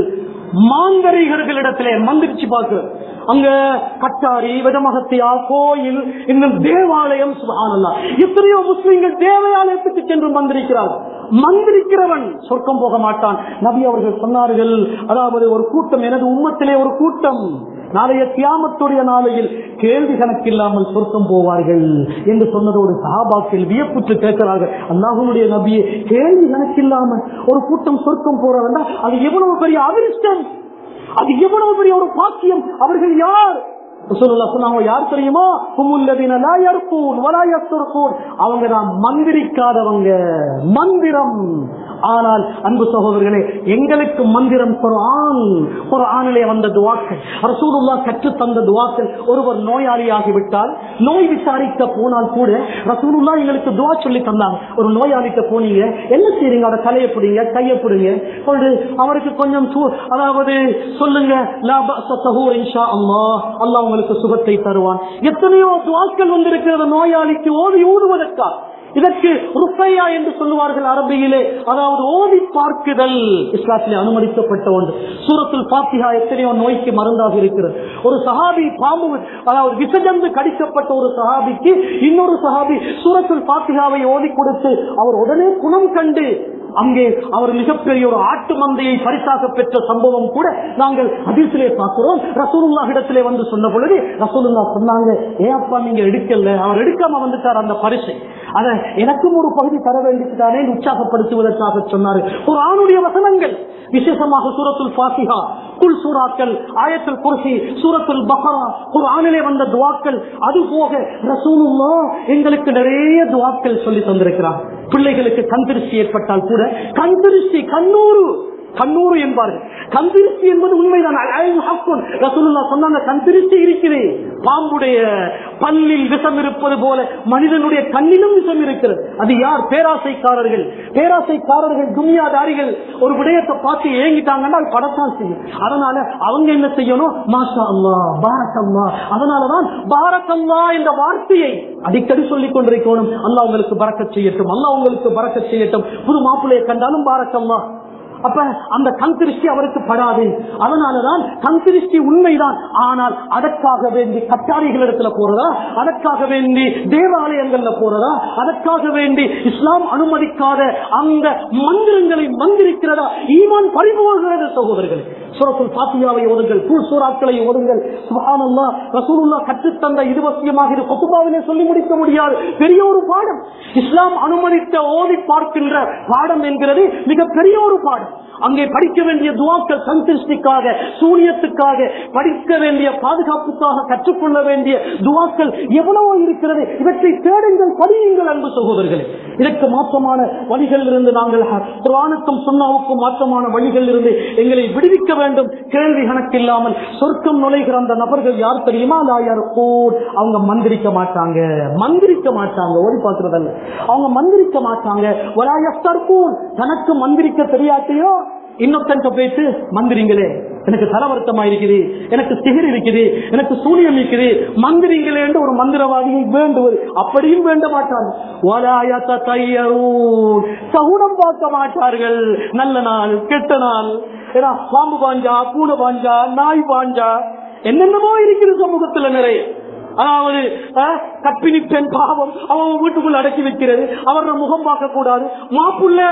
மாந்தரிகர்களிடத்திலே மந்திரிச்சு பார்க்கிறோம் அங்க கட்டாரி விதமகத்தியா கோயில் இன்னும் தேவாலயம் சுபஹானல்லாஹ் எத்தனையோ முஸ்லிம்கள் தேவாலயத்துக்கு சென்று மந்திரிக்கிறார்கள் மந்திரிக்கிறவன் சொர்க்கம் போக மாட்டான் நபி அவர்கள் சொன்னார்கள் அதாவது ஒரு கூட்டம் எனது உம்மத்திலே ஒரு கூட்டம் நாளைய தியாமத்துடைய நாளையில் கேள்வி கணக்கில்லாமல் சொர்க்கம் போவார்கள் என்று சொன்னதோடு சஹாபாக்கள் வியப்புற்று கேட்கிறார்கள் அல்லாஹனுடைய நபியை கேள்வி கணக்கில்லாமல் ஒரு கூட்டம் சொர்க்கம் போறவன் அது எவ்வளவு பெரிய அதிர்ஷ்டம் அது எவ்வளவு பெரிய ஒரு பாக்கியம் அவர்கள் யார் ரசூலுல்லாஹ் சொன்னாங்க யார் தெரியுமா ஹுமுல்லதீன லா யர்கூன் வலா யஸ்ருகூன் அவங்க தான் மந்திரிக்காதவங்க மந்திரம் ஆனால் அன்பு சகோதரர்களே எங்களுக்கு மந்திரம் குர்ஆன் குர்ஆனிலே வந்த துவாக்கள் ரசூலுல்லாஹ் கற்று தந்த துவாக்கள் ஒருவர் நோயாளியாகி விட்டால் நோய் விசாரிக்க போனால் கூட ரசூலுல்லாஹ் எங்களுக்கு துவா சொல்லி தந்தாங்க ஒரு நோயாளிக்க போனீங்க என்ன செய்றீங்க அவட தலையை பிடிங்க கையை பிடிங்க கொண்டு அவருக்கு கொஞ்சம் சூ- அதாவது சொல்லுங்க லா பஅஸ தஹூர் இன்ஷா அல்லாஹ் அல்லாஹ் உங்களுக்கு சுகத்தை தருவான் எத்தனையோ துவாக்கள் வந்திருக்கிறது நோயாளிக்கு ஓதி ஊதுவதற்காக இதற்கு ருப்பையா என்று சொல்லுவார்கள் அரபியிலே அதாவது ஓதி பார்க்குதல் இஸ்லாத்திலே அனுமதிக்கப்பட்ட ஒன்று சூரத்தில் பாத்திகா எத்தனையோ நோய்க்கு மருந்தாக இருக்கிறது ஒரு சஹாபி பாம்பு அதாவது விசஜந்து கடிக்கப்பட்ட ஒரு சஹாபிக்கு இன்னொரு சஹாபி சூரத்தில் பாத்திகாவை ஓதி கொடுத்து அவர் உடனே குணம் கண்டு அங்கே அவர் மிகப்பெரிய ஒரு ஆட்டு மந்தையை பரிசாக பெற்ற சம்பவம் கூட நாங்கள் அதிர்ச்சிலே பார்க்கிறோம் ரசூலுல்லா இடத்திலே வந்து சொன்ன பொழுது ரசூலுல்லா சொன்னாங்க ஏன் அப்பா நீங்க எடுக்கல அவர் எடுக்காம வந்துட்டார் அந்த பரிசை அத எனக்கும் ஒரு பகுதி தர வேண்டியதானே உற்சாகப்படுத்துவதற்காக சொன்னாரு ஒரு ஆணுடைய வசனங்கள் விசேஷமாக சூரத்துல் பாசிகா குல் சூறாக்கள் ஆயத்துல் குர்சி சூரத்துல் பஹரா ஒரு ஆணிலே வந்த துவாக்கள் அது போக ரசூலுல்லா எங்களுக்கு நிறைய துவாக்கள் சொல்லி தந்திருக்கிறார் பிள்ளைகளுக்கு கண் திருஷ்டி ஏற்பட்டால் கூட கண் திருஷ்டி கண்ணூறு கண்ணூறு என்பார்கள் கண் திருஷ்டி என்பது உண்மைதான் அல்-ஐனு ஹக்குன். ரசூலுல்லாஹ் சொன்னாங்க கண் திருஷ்டி இருக்கிறது பாம்புடைய பல்லில் விஷம் இருப்பது போல மனிதனுடைய கண்ணிலும் விஷம் இருக்கிறது அது யார் பேராசைக்காரர்கள் பேராசைக்காரர்கள் துனியாதாரிகள் ஒரு விடயத்தை பார்த்து ஏங்கிட்டாங்கன்னா அது படத்தான் செய்யும் அதனால அவங்க என்ன செய்யணும் மாஷா அல்லா பாரக்கல்லா அதனாலதான் பாரக்கல்லா என்ற வார்த்தையை அடிக்கடி சொல்லிக் கொண்டிருக்கணும் அல்லாஹ் உங்களுக்கு பறக்கச் செய்யட்டும் அல்லாஹ் உங்களுக்கு பறக்கச் செய்யட்டும் புது மாப்பிள்ளையை கண்டாலும் பாரக்கல்லா அப்ப அந்த கண் திருஷ்டி அவருக்கு படாது அதனாலதான் கண் திருஷ்டி உண்மைதான் ஆனால் அதற்காக வேண்டி கட்டாரிகளிடத்துல போறதா அதற்காக வேண்டி தேவாலயங்கள்ல போறதா அதற்காக வேண்டி இஸ்லாம் அனுமதிக்காத அந்த மந்திரங்களை மந்திரிக்கிறதா ஈமான் பறிபோகிறது சகோதரர்களே சூரத்துல் பாத்தியாவை ஓதுங்கள் பூ சூறாக்களை ஓதுங்கள் சுபஹானல்லா ரசூலுல்லா கற்றுத்தந்த இருவசியமாக இது கொத்துபாவிலே சொல்லி முடிக்க முடியாது பெரிய ஒரு பாடம் இஸ்லாம் அனுமதித்த ஓதி பார்க்கின்ற பாடம் என்கிறது மிக பெரிய ஒரு பாடம் அங்கே படிக்க வேண்டிய துவாக்கள் சந்திருஷ்டிக்காக சூனியத்துக்காக படிக்க வேண்டிய பாதுகாப்புக்காக கற்றுக்கொள்ள வேண்டிய துவாக்கள் எவ்வளவோ இருக்கிறது இவற்றை தேடுங்கள் படியுங்கள் அன்பு சகோதரர்களே இதற்கு மாற்றமான வழிகளில் இருந்து நாங்கள் குரானுக்கும் சுண்ணாவுக்கும் மாற்றமான வழிகளில் இருந்து எங்களை விடுவிக்க வேண்டும் கேள்வி கணக்கில்லாமல் சொர்க்கம் நுழைகிற அந்த நபர்கள் யார் தெரியுமா லாயர் கூர் அவங்க மந்திரிக்க மாட்டாங்க மந்திரிக்க மாட்டாங்க ஓடி பார்க்கறதல்ல அவங்க மந்திரிக்க மாட்டாங்க வலாயஸ்தர்கூன் தனக்கு மந்திரிக்க தெரியாட்டியோ இன்னொருத்தன்ட்ட போயிட்டு மந்திரிங்களே எனக்கு தலவர்த்தமா இருக்குது எனக்கு சிகிர் இருக்குது எனக்கு சூனியம் இருக்குது மந்திரிங்களே என்று ஒரு மந்திரவாதியை வேண்டுவது அப்படியும் வேண்ட மாட்டாங்க வலாயத்த தையரூன் சகுனம் பார்க்க மாட்டார்கள் நல்ல நாள் கெட்ட நாள் ஏன்னா பாம்பு பாஞ்சா பூனை பாஞ்சா நாய் பாஞ்சா என்னென்னமோ இருக்குது சமூகத்துல நிறைய அதாவது அஹ், கற்பிணி பெண் பாவம் அவன் வீட்டுக்குள்ள அடக்கி வைக்கிறது அவரோட முகம் பார்க்க கூடாது மாப்புள்ள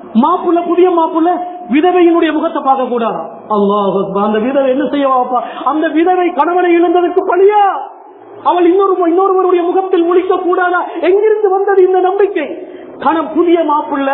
மாப்புள்ள புதிய மாப்புள்ள விதவையினுடைய முகத்தை பார்க்க கூடாது அல்லாஹ் அந்த விதவை என்ன செய்யவாப்பா அந்த விதவை கணவனை இழந்ததற்கு பழியா அவள் இன்னொரு இன்னொருவருடைய முகத்தில் முழிக்க கூடாதா எங்கிருந்து வந்தது இந்த நம்பிக்கை கண புதிய மாப்புள்ள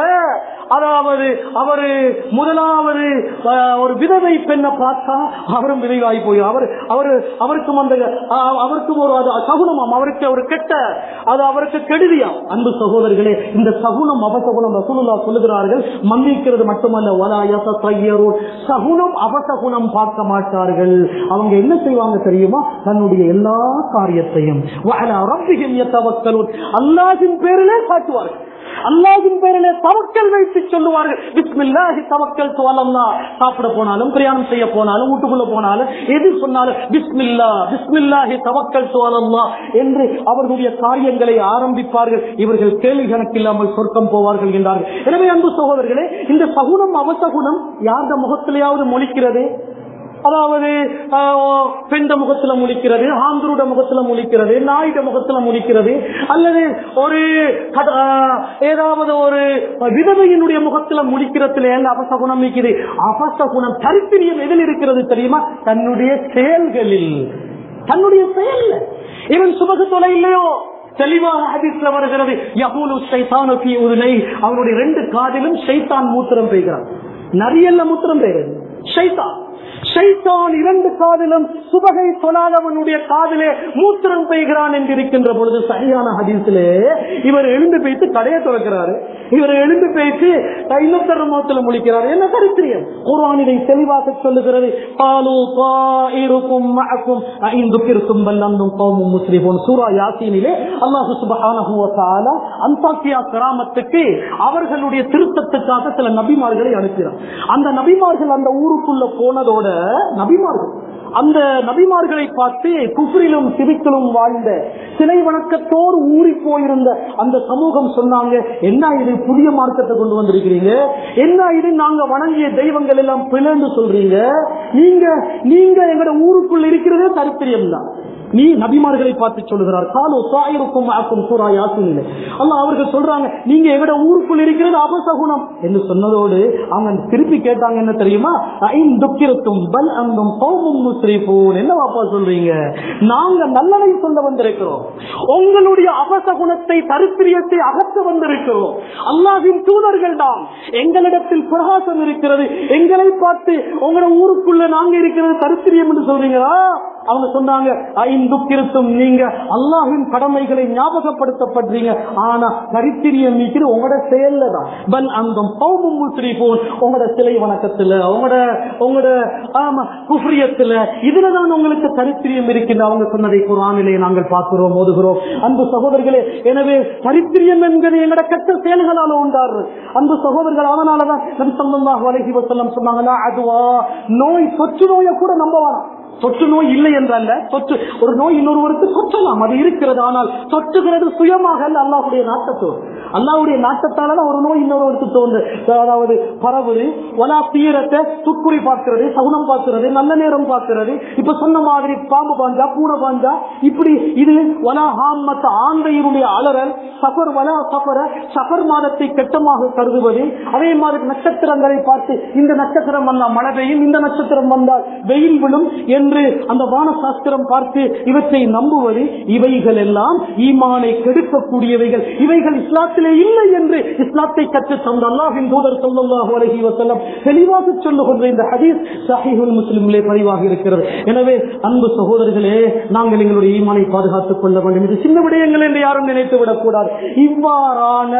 அதாவது அவரு முதலாவது அஹ், ஒரு விதவை பெண்ணை பார்த்தா அவரும் விதவாகி போய் அவர் அவரு அவருக்கும் அந்த அஹ், அவருக்கும் ஒரு அது சகுனமாம் அவருக்கு ஒரு கெட்ட அது அவருக்கு கெடுதியாம் அன்பு சகோதரர்களே இந்த சகுனம் அபசகுனம் ரசூலுல்லா சொல்லுகிறார்கள் மன்னிக்கிறது மட்டுமல்ல வலாயச தையரூர் சகுனம் அபசகுனம் பார்க்க மாட்டார்கள் அவங்க என்ன செய்வாங்க தெரியுமா தன்னுடைய எல்லா காரியத்தையும் வஅலா ரப்பிஹிம் யதவக்கலூன் அல்லாஹ்வின் பேரிலே காட்டுவார்கள் அல்லாஹின் பேரிலே தவக்கல் வைத்து சொல்லுவார்கள் பிஸ்மில்லாஹி தவக்கல் துவலல்லா சாப்பிட போனாலும் பிரயாணம் செய்ய போனாலும் வீட்டுக்குள்ள போனாலும் எது சொன்னாலும் பிஸ்மில்லா பிஸ்மில்லாஹி தவக்கல் துவலல்லா என்று அவர்களுடைய காரியங்களை ஆரம்பிப்பார்கள் இவர்கள் கேள்வி கணக்கில்லாமல் சொர்க்கம் போவார்கள் என்றார்கள் எனவே அன்பு சகோதரர்களே இந்த சகுனம் அவசகுணம் யார்த முகத்திலேயாவது மொழிக்கிறது அதாவது ஆஹ், பெண்ட முகத்துல முழிக்கிறது ஆந்தருட முகத்துல முழிக்கிறது நாயுட முகத்துல முழிக்கிறது அல்லது ஒரு கட- ஆஹ், ஏதாவது ஒரு விதவையினுடைய முகத்துல முழிக்கிறதுல எங்க அபசகுணம் இருக்குது அபசகுணம் தரித்திரியம் எதில் இருக்கிறது தெரியுமா தன்னுடைய செயல்களில் தன்னுடைய செயல்ல இவன் சுபகு தொலை இல்லையோ தெளிவாக ஹதீஸ்ல வருகிறது யகூலு ஷைத்தானு ஃபீ உதுனை அவனுடைய ரெண்டு காதிலும் ஷைத்தான் மூத்திரம் பெய்கிறான் நரியல்ல மூத்திரம் பெய்கிறது ஷைத்தான் ஷைத்தான் இரண்டு காதிலும் சுபகை சொல்லாதவனுடைய காதிலே மூத்திரம் பெய்கிறான் என்று இருக்கின்ற பொழுது சரியான ஹதீஸிலே இவர் எழுந்து பேய்த்து கடையை திறக்கிறாரு இவர் எழுந்து பேய்த்து இன்னொருத்தர் முகத்தில் முழிக்கிறார் என்ன சரித்திரியம் குர்ஆன் இதை தெளிவாக சொல்லுகிறது பாலு இருக்கும் மஅக்கும் ஐந்து கிருக்கும் வல்லந்தும் கௌமும் முஸ்லிமோன் சூரா யாசீனிலே அல்லாஹு சுப்ஹானஹு வ தஆலா அன்சாக்கியா கிராமத்துக்கு அவர்களுடைய திருத்தத்துக்காக சில நபிமார்களை அனுப்பினார் அந்த நபிமார்கள் அந்த ஊருக்குள்ள போனதோட நபிமார்கள் அந்த நபிமார்களை பார்த்து குஃப்ரிலும் சிரிக்கிலும் வாழ்ந்த சிலை வணக்கத்தோடு ஊறி போயிருந்த அந்த சமூகம் சொன்னாங்க என்ன இது புதிய மார்க்கத்தை கொண்டு வந்திருக்கிறீங்க என்ன இது நாங்க வணங்கிய தெய்வங்கள் எல்லாம் பிளந்து சொல்றீங்க நீங்க நீங்க எங்கட ஊருக்குள்ள இருக்கிறதே தரித்திரியம் தான் நீ நபிமார்களை பார்த்து சொல்லுகிறார் காலோ சாயிருக்கும் ஆக்கும் சூரா யாசினிலே அல்ல அவர்கள் சொல்றாங்க நீங்க எங்கட ஊருக்குள் இருக்கிறது அபசகுணம் என்று சொன்னதோடு அவங்க திருப்பி கேட்டாங்க என்ன தெரியுமா ஐந்துக்கிரத்தும் பல் அங்கும் கோமும் முஸ்ரீபூன் என்ன வாப்பா சொல்றீங்க நாங்க நல்லதை சொல்ல வந்திருக்கிறோம் உங்களுடைய அபசகுணத்தை தரித்திரியத்தை அகற்ற வந்திருக்கிறோம் அல்லாஹின் தூதர்கள் தான் எங்களிடத்தில் பிரகாசம் இருக்கிறது எங்களை பார்த்து உங்களோட ஊருக்குள்ள நாங்க இருக்கிறது தரித்திரியம் என்று சொல்றீங்களா அவங்க சொன்னாங்க ஐந்து திருத்தும் நீங்க அல்லாஹின் கடமைகளை ஞாபகப்படுத்தப்படுறீங்க ஆனா கரித்திரியம் நீக்கிற உங்களோட செயல்ல தான் பல் அந்த பௌமும் முஸ்ரீபோன் உங்களோட சிலை வணக்கத்துல உங்களோட உங்களோட ஆமா குஃப்ரியத்துல இதுலதான் உங்களுக்கு தரித்திரியம் இருக்கின்ற அவங்க சொன்னதை குரானிலே நாங்கள் பார்க்கிறோம் ஓதுகிறோம் அன்பு சகோதரர்களே எனவே தரித்திரியம் என்கிறது எங்களோட கெட்ட செயல்களால உண்டாரு அன்பு சகோதரர்கள் அதனாலதான் நபி ஸல்லல்லாஹு அலைஹி வஸல்லம் சொன்னாங்க அதுவா நோய் தொற்று நோயை கூட நம்ப வேணாம் தொற்று நோய் இல்லை என்றல்ல தொற்று ஒரு நோய் இன்னொருவருக்கு தொற்றலாம் அது இருக்கிறது ஆனால் தொற்றுகிறது சுயமாக அல்ல அல்லாஹுடைய நாட்டத்தோடு அல்லாஹுடைய நாட்டத்தால தான் ஒரு நோய் இன்னொருவருக்கு தோன்று அதாவது பரவுது ஒலா தீரத்தை துக்குறி பார்க்கிறது சகுனம் பார்க்கிறது நல்ல நேரம் பார்க்கிறது இப்ப சொன்ன மாதிரி பாம்பு பாஞ்சா பூனை பாஞ்சா இப்படி இது ஒலா ஹாமத்த ஆந்தையினுடைய அலறல் சஃபர் வலா சஃபர சஃபர் மாதத்தை கெட்டமாக கருதுவது அதே மாதிரி நட்சத்திரங்களை பார்த்து இந்த நட்சத்திரம் வந்தால் மழை பெய்யும் இந்த நட்சத்திரம் வந்தால் வெயில் விழும் என்று அந்த வான சாஸ்திரம் பார்த்து இவற்றை நம்புவது இவைகள் எல்லாம் ஈமானை கெடுக்கக்கூடியவைகள் இவைகள் இஸ்லாத்திலே இல்லை என்று இஸ்லாத்தை கற்று தந்த அல்லாஹின் தூதர் சொல்லல்லாஹு அலைஹி வஸல்லம் தெளிவாக சொல்லுகின்ற இந்த ஹதீஸ் சஹீஹுல் முஸ்லிமிலே பதிவாகி இருக்கிறது எனவே அன்பு சகோதரர்களே நாங்கள் எங்களுடைய ஈமானை பாதுகாத்துக் கொள்ள வேண்டும் இது சின்ன விடயங்கள் என்று யாரும் நினைத்து விடக்கூடாது இவ்வாறான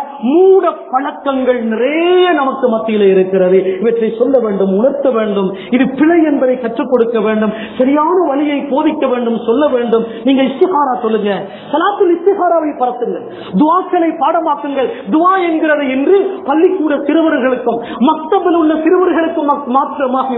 மூட பழக்கங்கள் நிறைய நமக்கு மத்தியிலே இருக்கிறது இவற்றை சொல்ல வேண்டும் உணர்த்த வேண்டும் இது பிழை என்பதை கற்றுக் கொடுக்க வேண்டும் சரியான வழியை போதிக்க வேண்டும் சொல்ல வேண்டும் நீங்க இஸ்திகாரா சொல்லுங்க சலாத்தில் இஸ்திகாராவை பரத்துங்கள் துவாக்களை பாடமாக்குங்கள் துவா என்கிறது என்று பள்ளிக்கூட சிறுவர்களுக்கும் மக்தபில் உள்ள சிறுவர்களுக்கும் மாற்றமாக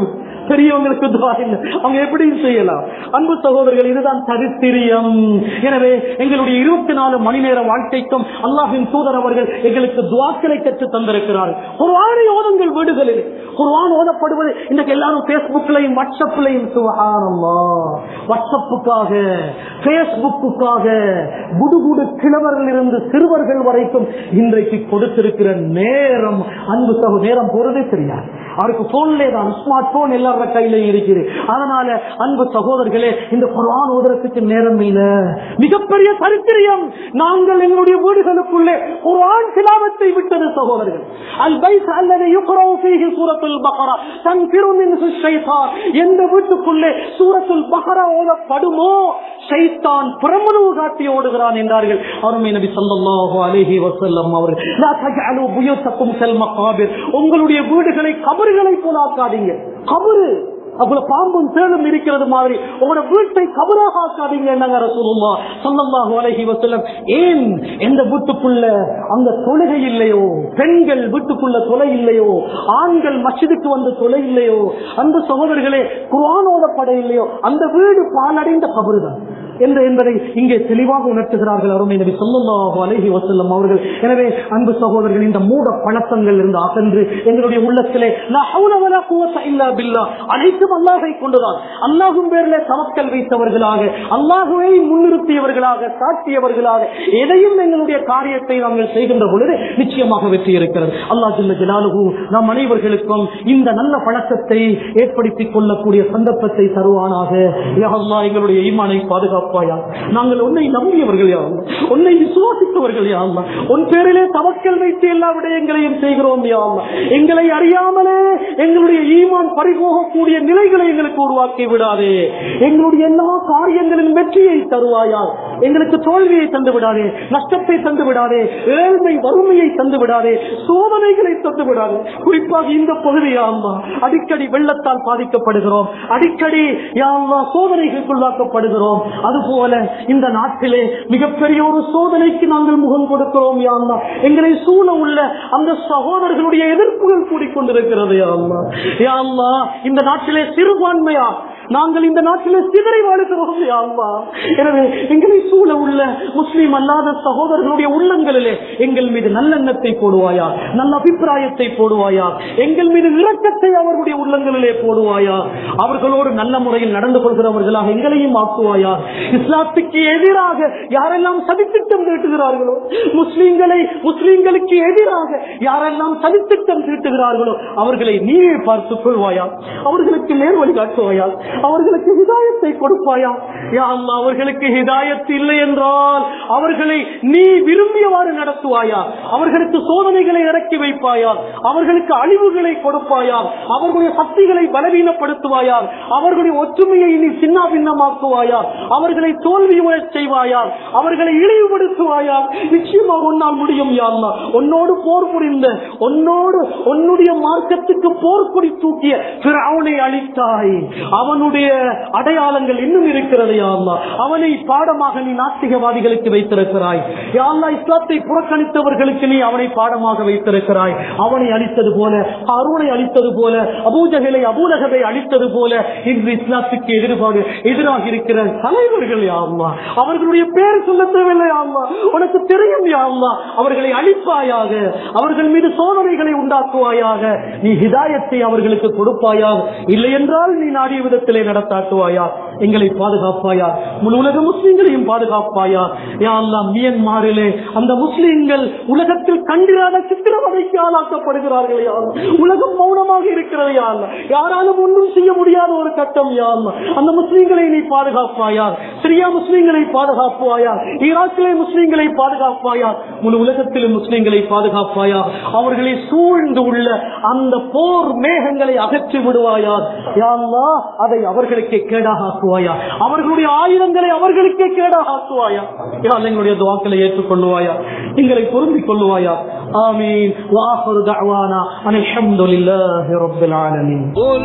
பெரியவங்களுக்கு துவா இல்லை அவங்க எப்படி செய்யலாம் அன்பு சகோதரர்கள் இதுதான் சரித்திரியம் எனவே எங்களுடைய இருபத்தி நாலு மணி நேர வாழ்க்கைக்கும் அல்லாஹின் தூதர் அவர்கள் எங்களுக்கு துவாக்களை கற்று தந்திருக்கிறார் ஒரு ஆணை ஓதங்கள் வீடுகளில் ஒரு ஆண் ஓதப்படுவது இன்றைக்கு எல்லாரும் பேஸ்புக்லையும் வாட்ஸ்அப்லையும் சுகாரமா வாட்ஸ்அப்புக்காக பேஸ்புக்குக்காக குடுகுடு கிழவர்கள் இருந்து சிறுவர்கள் வரைக்கும் இன்றைக்கு கொடுத்திருக்கிற நேரம் அன்பு சகோ நேரம் போறதே தெரியாது அவருக்கு போன்லே தான் ஸ்மார்ட் போன் எல்லாரோட கையிலையும் இருக்குது அதனால அன்பு சகோதரர்களே இந்த குரான் ஓதுறதுக்கு நேரம் இல்ல மிகப்பெரிய சரித்திரியம் நாங்கள் எங்களுடைய வீடுகளுக்குள்ளே குரான் சிலாவத்தை விட்டது சகோதரர்கள் அல் பைஸ் அல்லது யுக்ரவு ஃபீஹி சூரத்துல் பக்ரா தன்ஃபிரு மின்ஹு ஷைத்தான் எந்த வீட்டுக்குள்ளே சூரத்துல் பக்ரா ஓதப்படுமோ ஷைத்தான் புறமுழுவு காட்டி ஓடுகிறான் என்றார்கள் அருமை நபி ஸல்லல்லாஹு அலைஹி வஸல்லம் அவர்கள் லா தஜஅலு புயூத்தக்கும் கல் மகாபிர் உங்களுடைய வீடுகளை கபறுகளை போல ஆக்காதீங்க கபரு அவ்வளவு பாம்பும் தேளும் இருக்கிறது மாதிரி உங்களோட வீட்டை கபராக ஆக்காதீங்க என்னங்க ரசூலுல்லா ஸல்லல்லாஹு அலைஹி வஸல்லம் ஏன் எந்த வீட்டுக்குள்ள அந்த தொழுகை இல்லையோ பெண்கள் வீட்டுக்குள்ள தொலை இல்லையோ ஆண்கள் மஸ்ஜிதுக்கு வந்து தொலை இல்லையோ அந்த சகோதரர்களே குர்ஆன் ஓதப்பட இல்லையோ அந்த வீடு பாலடைந்த கபறுதான் என்று என்பதை இங்கே தெளிவாக உணர்த்துகிறார்கள் அருமை நபி ஸல்லல்லாஹு அலைஹி வஸல்லம் அவர்கள் எனவே அன்பு சகோதரர்கள் இந்த மூட பழக்கங்கள் இருந்து அகன்று எங்களுடைய உள்ளத்திலே லா ஹவுல வலா குவத்த இல்லா பில்லாஹ் அனைத்தும் அல்லாஹை கொண்டுதான் அல்லாஹ்வின் பேரிலே தவக்கல் வைத்தவர்களாக அல்லாஹ்வை முன்னிறுத்தியவர்களாக காட்டியவர்களாக எதையும் எங்களுடைய காரியத்தை நாங்கள் செய்கின்ற பொழுது நிச்சயமாக வெற்றி இருக்கிறது அல்லாஹ் ஜல்ல ஜலாலுஹு நம் அனைவர்களுக்கும் இந்த நல்ல பழக்கத்தை ஏற்படுத்திக் கொள்ளக்கூடிய சந்தர்ப்பத்தை தருவானாக யா அல்லாஹ் எங்களுடைய ஈமானை பாதுகாப்பாயா நாங்கள் உன்னை நம்பியவர்கள் யா அல்லாஹ். உன்னை விசுவாசித்தவர்கள் யா அல்லாஹ். உன் பேரிலே தவக்கல் வைத்து எல்லா விடயங்களையும் செய்கிறோம் யா அல்லாஹ். எங்களை அறியாமலே எங்களுடைய ஈமான் பறிபோகக்கூடிய நிலைகளை எங்களுக்கு உருவாக்கி விடாதே எங்களுடைய எல்லா காரியங்களின் வெற்றியை தருவாயா எங்களுக்கு தோல்வியை தந்து விடாதே நஷ்டத்தை தந்து விடாதே ஏழ்மை வறுமையை தந்து விடாதே சோதனைகளை தந்து விடாதே குறிப்பாக இந்த பகுதி யாம்மா அடிக்கடி வெள்ளத்தால் பாதிக்கப்படுகிறோம் அடிக்கடி யாம்மா சோதனைகளுக்குள்ளாக்கப்படுகிறோம் அதுபோல இந்த நாட்டிலே மிகப்பெரிய ஒரு சோதனைக்கு நாங்கள் முகம் கொடுக்கிறோம் யாம்மா எங்களை சூழ உள்ள அந்த சகோதரர்களுடைய எதிர்ப்புகள் கூடிக்கொண்டிருக்கிறது யாம்மா யாம்மா இந்த நாட்டிலே சிறுபான்மையா நாங்கள் இந்த நாட்டிலே சிதறை வாழுகிறோம் யாம்மா எனவே எங்களை சூழ உள்ள முஸ்லீம் அல்லாத சகோதரர்களுடைய உள்ளங்களிலே எங்கள் மீது நல்லெண்ணத்தை போடுவாயா நல்ல அபிப்பிராயத்தை போடுவாயா எங்கள் மீது இரக்கத்தை அவர்களுடைய உள்ளங்களிலே போடுவாயா அவர்களோடு நல்ல முறையில் நடந்து கொள்கிறவர்களாக எங்களையும் ஆக்குவாயா இஸ்லாத்துக்கு எதிராக யாரெல்லாம் சதித்திட்டம் தீட்டுகிறார்களோ முஸ்லீம்களை முஸ்லீம்களுக்கு எதிராக யாரெல்லாம் சதித்திட்டம் தீட்டுகிறார்களோ அவர்களை நீயே பார்த்துக் கொள்வாயா அவர்களுக்கு நேர் வழி காட்டுவாயா அவர்களுக்கு ஹிதாயத்தை கொடுப்பாயா யா அல்லாஹ், அவர்களுக்கு ஹிதாயத் இல்லை என்றால் அவர்களை நீ விரும்பியவாறு நடத்துவாயா அவர்களுக்கு சோதனைகளை இறக்கி வைப்பாயா அவர்களுக்கு அழிவுகளை கொடுப்பாயா அவர்களுடைய சக்திகளை பலவீனப்படுத்துவாயா அவர்களுடைய ஒற்றுமையை நீ சின்ன பின்னமாக்குவாயா அவர்களை தோல்வி உறச் செய்வாயா அவர்களை இழிவுபடுத்துவாயா நிச்சயமாக உன்னால் முடியும் யா அல்லாஹ். உன்னோடு போர் புரிந்த உன்னோடு உன்னுடைய மார்க்கத்துக்கு போர்க்குடி தூக்கிய பிறவுனை அளித்தாய் அவனுடைய அடையாளங்கள் இன்னும் இருக்கிறது யா அல்லாஹ். அவனை பாடமாக நீ நாத்திகவாதிகளுக்கு வைத்திருக்கிறாய் யா அல்லாஹ், இஸ்லாத்தை புறக்கணித்தவர்களுக்கு நீ அவனை பாடமாக வைத்திருக்கிறாய் அவனை அளித்தது போல அருணை அளித்தது போல அபூஜகளை அபூலகவை அளித்தது போல இன்று இஸ்லாத்துக்கு எதிர்பாடு எதிராக இருக்கிற தலைவர்கள் யா அல்லாஹ். அவர்களுடைய பேர் சொல்ல தேவையில்லை யா அல்லாஹ். உனக்கு தெரியும் யா அல்லாஹ். அவர்களை அழிப்பாயாக அவர்கள் மீது சோதனைகளை உண்டாக்குவாயாக நீ ஹிதாயத்தை அவர்களுக்கு கொடுப்பாயாக இல்லை என்றால் நீ நாடிய விதத்திலே நடத்தாட்டுவாயா எங்களை பாதுகாப்பாயா முழு உலக முஸ்லிம்களையும் பாதுகாப்பாயா யா அல்லாஹ் மியன்மாரிலே அந்த முஸ்லிம்கள் உலகத்தில் கண்டிராத சித்திரவதைக்கு ஆளாக்கப்படுகிறார்கள் யா அல்லாஹ். உலகம் மௌனமாக இருக்கிறது யா அல்லாஹ். யாராலும் ஒன்றும் செய்ய முடியாத ஒரு கட்டம் யா அல்லாஹ். அந்த முஸ்லிம்களை நீ பாதுகாப்பாயா சிரியா முஸ்லிம்களை பாதுகாப்பாயா ஈராக்கிலே முஸ்லிம்களை பாதுகாப்பாயா முழு உலகத்திலும் முஸ்லிம்களை பாதுகாப்பாயா அவர்களை சூழ்ந்து உள்ள அந்த போர் மேகங்களை அகற்றி விடுவாயா யா அல்லாஹ், அதை அவர்களுக்கே கேடாக ஆக்குவாயா அவர்களுடைய ஆயுதங்களை அவர்களுக்கே கேடாக ஆக்குவாயா யா அல்லாஹ், எங்களுடைய துவாக்களை ஏற்றுக்கொள்ளுவாயா எங்களை பொருந்திக் கொள்ளுவாயா ஆமீன் வாஹரு தஅவானா அனில் ஹம்துலில்லாஹி ரப்பில் ஆலமீன் قل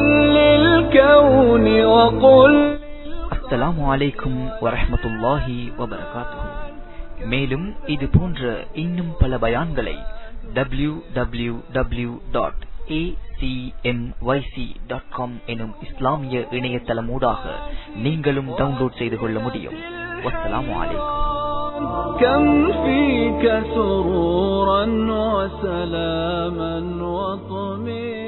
للكون وقل அஸ்ஸலாமு அலைக்கும் வரஹ்மத்துல்லாஹி வபரகாத்துஹு மேலும் இது போன்ற இன்னும் பல பயான்களை www.acmyc.com டாட் காம் எனும் இஸ்லாமிய இணையதளமூடாக நீங்களும் டவுன்லோட் செய்து கொள்ள முடியும் வஸ்ஸலாமு அலைக்கும் كم فيك سرورا وسلاما وطمئنا